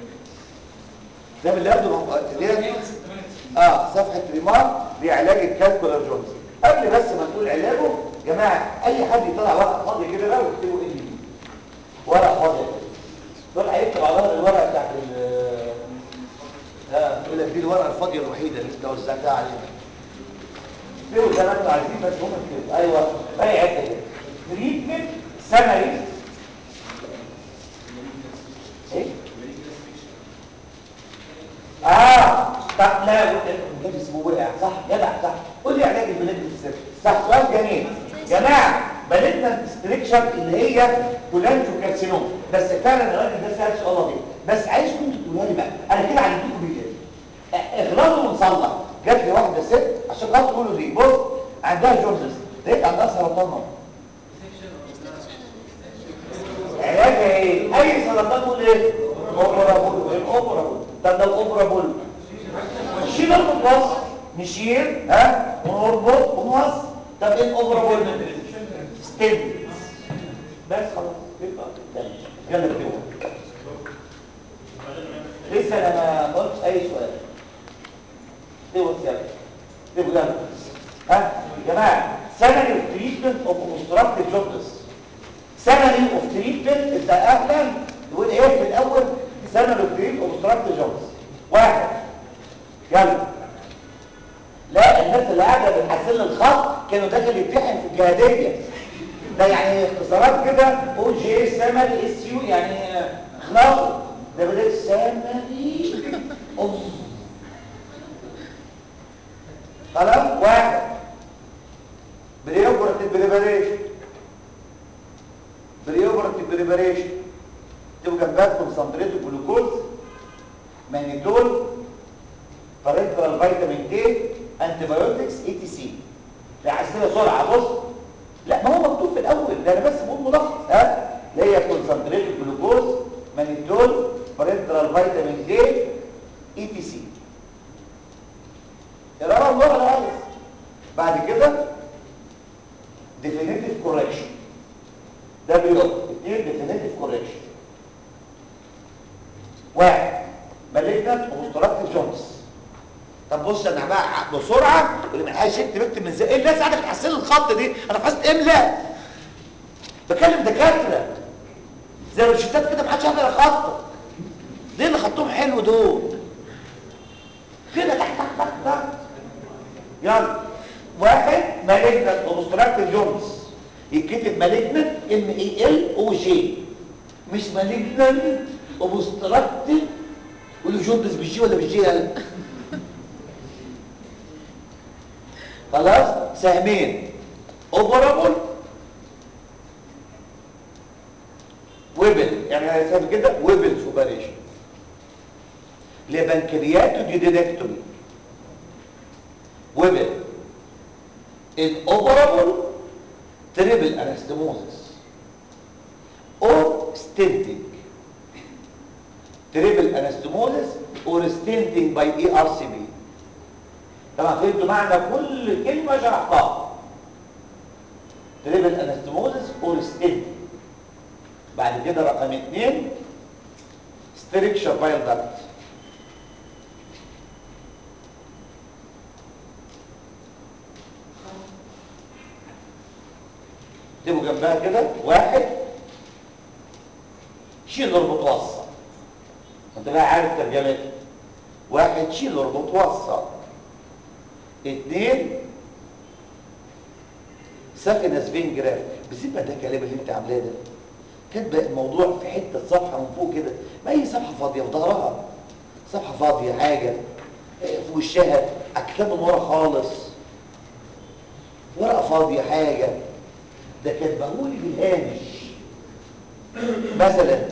ده اللي ياخده اللي هي اه صفحه ريمارك لعلاج الكالكولر جوندس قبل بس ما نقول علاجه جماعه اي حد يطلع ورقه فاضيه كده بقى ويكتبوا ايه دي ورقه فاضيه كده دول هيكتب على ظهر الورقه بتاعت ال اه يقول لك دي الورقه الفاضيه الوحيده اللي انت وزعتها علينا اكتبوا زي ما انتوا عايزين بس هم اكتبوا ايوه باقي عده كده تريتمنت سمري ايه اه طب لا الجهاز اسمه وقع صح جدع صح قول لي علاج البلاد السر صح سؤال جميل جماعه بلدنا ستريكشر اللي هي كولانجو كارسينوم بس فعلا الراجل ده سال سؤال لطيف بس عايزكم انتوا تقولوا لي بقى انا كده علمتكم بالله اغلاظه ونصلح جات لي واحده ست عشان خاطر تقولوا دي بص عندها جوردس لقيت عندها سرطان نوم علاجها ايه اي سرطان قول ايه اوبرابول الاوبرابول طب لو اوبرابول نشيل القص نشيل ها ونربط ونوصل طب ايه الاوبرابول ستيل بس خلاص يبقى يلا اكتبوا لسه انا ما قلتش اي سؤال اكتبوا يلا اكتبوا يلا ها يا جماعه سنري اوف تريتمنت اوف اوبستراكتيف جوندس سنري اوف تريتمنت انت اهلا تقول ايه في الاول سنري اوف تريتمنت اوف اوبستراكتيف جوندس واحد يلا لا الناس اللي قاعده بتحسن الخط كانوا داخل يمتحن في الجهاديه ده يعني اختصارات كده او جي سمري اس يو يعني خلاص ده بدل سمري اوف خلاص واحد بريوبرتيف بريباريشن بريوبرتيف بريباريشن تبقى جنبها كونسنتريت جلوكوز مانيتول بارنترال فيتامين كي انتي بايوتكس اي تي سي لا عايز كده بسرعه بص لا ما هو مكتوب في الاول ده انا بس بقول ملخص ها اللي هي كونسنتريت جلوكوز مانيتول بارنترال فيتامين كي اي تي سي يبقى الله انا عايز بعد كده ديفينيتيف كوركشن ده بيقول اثنين ديفينيتيف كوركشن واحد مالجنت ومستراكتيف جونز طب بص انا بقى بسرعه واللي ما حدش يكتب اكتب من زي ايه الناس قاعده بتحسن الخط دي انا حاسس املاء بكلم دكاتره زي الروشتات كده ما حدش يقدر يخطط ليه اللي خطهم حلو دول كده تحت تحت تحت تحت يلا واحد مالجنت اوبستراكتيف جونز يتكتب مالجنت ام اي ال او جي مش مالجنت اوبستراكتيف والجوندس بالجي ولا بالجي ال خلاص سهمين اوبرابل ويبل يعني هيسمي كده ويبل سوبري لبنكرياتوجيدينكتومي وبل inoperable triple anastomosis or stenting triple anastomosis or stenting by ERCP طبعا فهمتوا معنى كل كلمة شرحتها triple anastomosis or stenting بعد كده رقم اثنين stricture bile duct اكتبوا جنبها كده واحد شيل اربط وصل انت بقى عارف ترجمتها واحد شيل اربط وصل اثنين سكن سبين جراف بسيب ده الكلام اللي انت عاملاه ده كاتبه الموضوع في حته صفحه من فوق كده ما هي صفحه فاضيه في ظهرها صفحه فاضيه حاجه في وشها اكتاب من ورا خالص ورقه فاضيه حاجه ده كاتبهولي بالهامش مثلا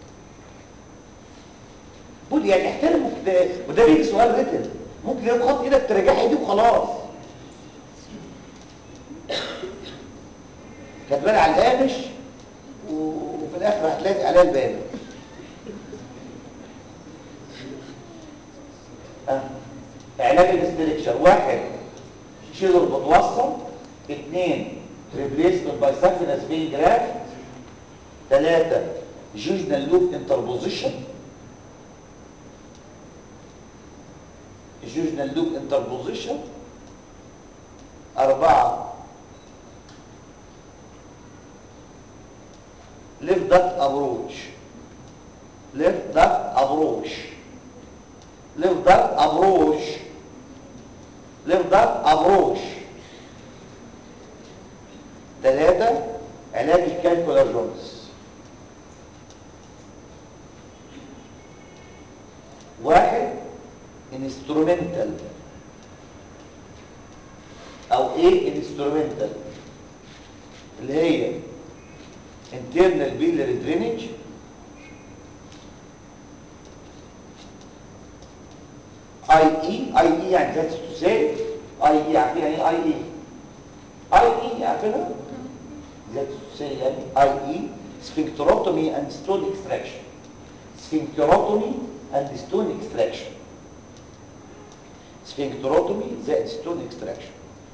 بقول يعني احترموا كده وده بيجي سؤال ريتن ممكن يبقى خط ايدك ترجعها دي وخلاص كاتبالي على الهامش وفي الاخر هتلاقي عليها الباب أه. علاج الاستريكشر واحد شيل اربط وصل اثنين replacement by saphenous vein graft ثلاثة jejunal loop interposition jejunal loop interposition أربعة left duct approach left duct approach left duct approach left duct approach ثلاثة علاج الكالكولا جونز واحد انسترومنتال او ايه انسترومنتال اللي هي internal biliary drainage اي اي اي اي يعني that's to say اي اي عارفين يعني اي اي اي اي عارفينها that's to say يعني اي اي sphincterotomy and stone extraction sphincterotomy and stone extraction sphincterotomy زائد stone extraction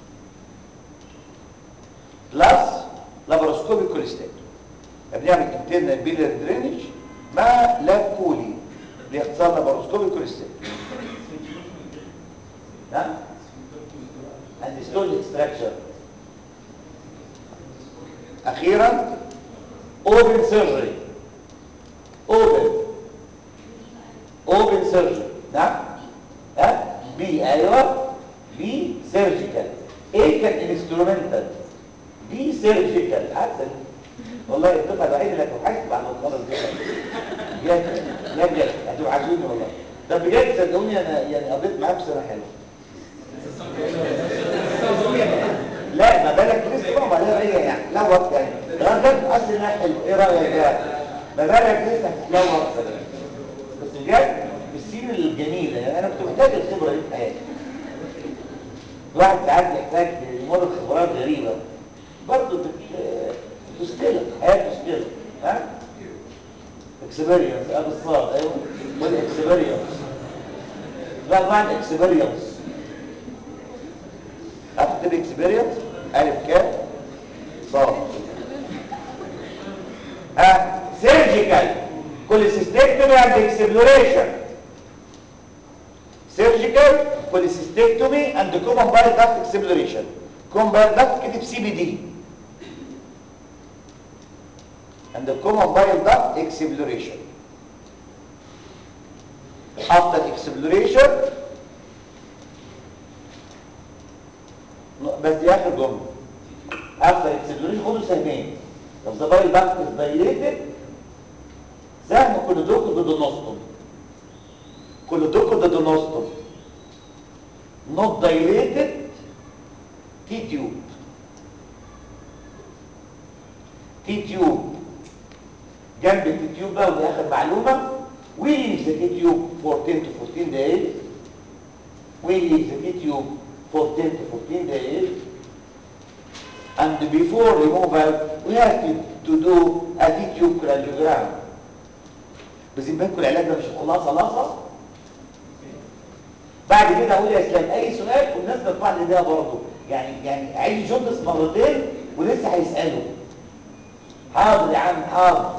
plus laparoscopic cholecystectomy بنعمل internal biliary drainage مع لاب كولي لاختصار laparoscopic cholecystectomy نعم and stone extraction اخيرا open surgery open open surgery نعم ها بي ايوه بي سيرجيكال ايه كان انسترومنتال بي سيرجيكال حسن والله الدفعه الوحيده اللي هتوحشت بعد ما تخلص دي بجد لا بجد هتوحشوني والله ده بجد صدقوني انا يعني قضيت معاكم سنه حلوه لا ما بالك لسه بقى وبعدين ايه يعني لوط يعني راجل اصل انها حلو ايه رايك بقى ما بالك لسه هتتلوط بس بجد بالسين الجميله يعني انا كنت محتاج الخبره دي في حياتي الواحد ساعات يحتاج يمر بخبرات غريبه برضه تستلم حياه تستلم ها اكسبيرينس اه بالصاد ايوه والاكسبيرينس لا معنى اكسبيرينس اكتب اكسبيرينس الف كام صاد ها سيرجيكال كوليسيستكتومي اند اكسبلوريشن سيرجيكال كوليسيستكتومي اند كومن بايل داكت اكسبلوريشن كومن بايل داكت كتب سي بي دي and the common bile duct exploration. After exploration بس دي اخر جمله after exploration خدوا سهمين لو the bile duct is dilated سهم كل دوكو ضد نصتم كل دوكو ضد نصتم not dilated T tube T tube جنب التيوب بقى ودي اخر معلومه ويلي ذا تيوب 14 to 14 we leave the tube for 10 to 14 days and before removal we have to, to do a tube cholangiogram بذمتكم العلاج ده مش خلاصه لاصه بعد كده اقول يا اسلام اي سؤال والناس بتطلع لي ده برضه يعني يعني عيد جندس مرتين ولسه هيسالوا حاضر يا عم حاضر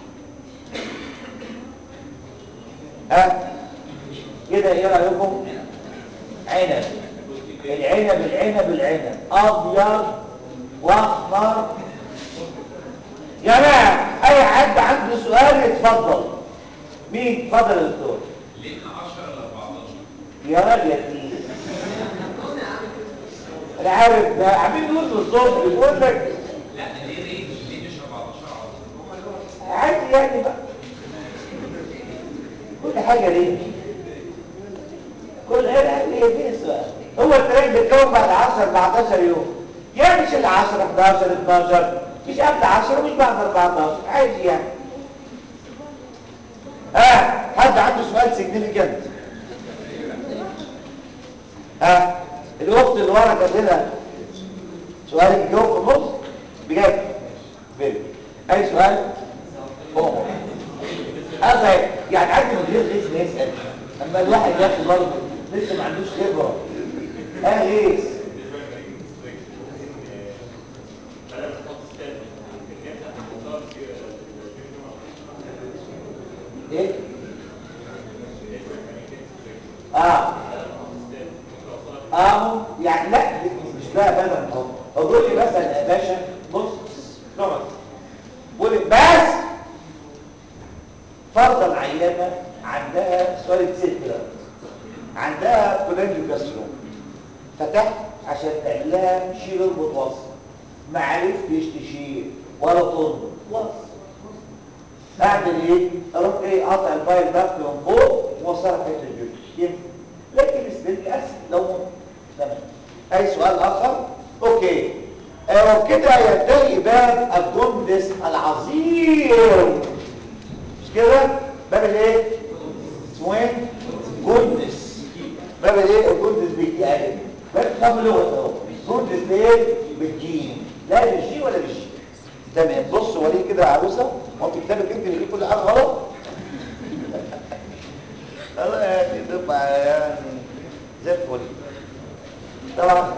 ها كده ايه رايكم عنب العنب العنب العنب ابيض واحمر يا جماعه اي حد عنده سؤال يتفضل مين اتفضل يا دكتور ليه من 10 ل 14 يا راجل يا تقيل انا عارف ده عاملين نقول بالظبط بيقول لك لا ليه رينج ليه مش 14 عاوز عادي يعني بقى كل حاجه ليه كل حاجه هي فين السؤال هو التراك بيتكون بعد 10 14 يوم يعني مش ال 10 11 12 مش قبل 10 مش بعد 14 عادي يعني ها حد عنده سؤال سيجنيفيكانت ها الاخت اللي ورا كانت هنا سؤالك جوه في النص بجد بيبي اي سؤال هو أبعد يعني عندي مدير ليس ما يسأل أما الواحد ياخد برضه لسه ما عندوش خبرة اه ليس ايه اه اه يعني لا مش بقى بدل اهو اقول لي مثلا يا باشا بص نقعد قول لي بس فرضا عيانه عندها سؤال كده عندها كولانجيوكاستروم فتحت عشان تعمل لها شيل المتوسط ما عرفتش تشيل ولا تنضج خلاص اعمل ايه اروح ايه قاطع البايل باك من فوق ووصلها في حته الجلد يمكن لكن السبيل اسهل لو ممكن تمام اي سؤال اخر اوكي آه وبكده ينتهي باب الجندس العظيم مش كده باب الايه اسمه ايه جندس باب الايه الجندس بالجيم باب كم لغه اهو جندس بايه بالجيم لا بالجي ولا بالجي تمام بص وريه كده يا عروسه هو في كتابك انت اللي فيه كل حاجه غلط الله يعني تبقى يعني زي الفل طبعا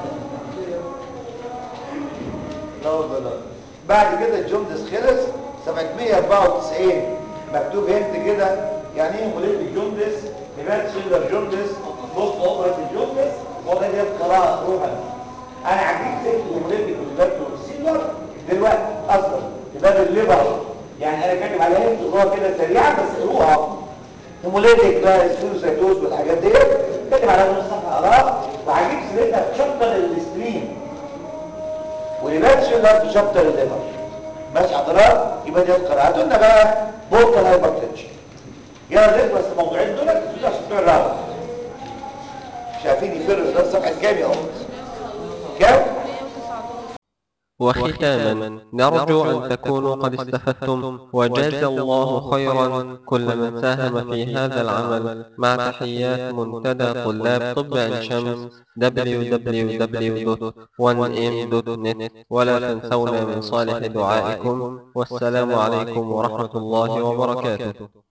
لا والله لا بعد كده الجندس خلص 794 مكتوب هنت كده يعني ايه مولد الجندس هبات سيلر جندس بوست اوبرا الجندس هو ده جاب قراءه روحا انا عجيب سيكت مولد الهبات والسيلر دلوقتي اصلا هبات الليبر يعني انا كاتب على هنت جوه كده سريعا بس قروها هيموليتيك بقى السيروسايتوز والحاجات دي كاتب على نص صفحه اقراها وعجيب سيرتها في شابتر الاستريم ولبات شيلر في شابتر الليبر ماشي حضرات يبقى دي القراءات قلنا بقى بورتال هايبرتنشن يلا نخلص الموضوعين دول دول عشان بتوع الرابع شايفين يفرق ده الصفحه كام يا اخت كام وختاما نرجو أن تكونوا قد استفدتم وجزى الله خيرا كل من ساهم في هذا العمل مع تحيات منتدى طلاب طب عين شمس www.1m.net ولا تنسونا من صالح دعائكم والسلام عليكم ورحمة الله وبركاته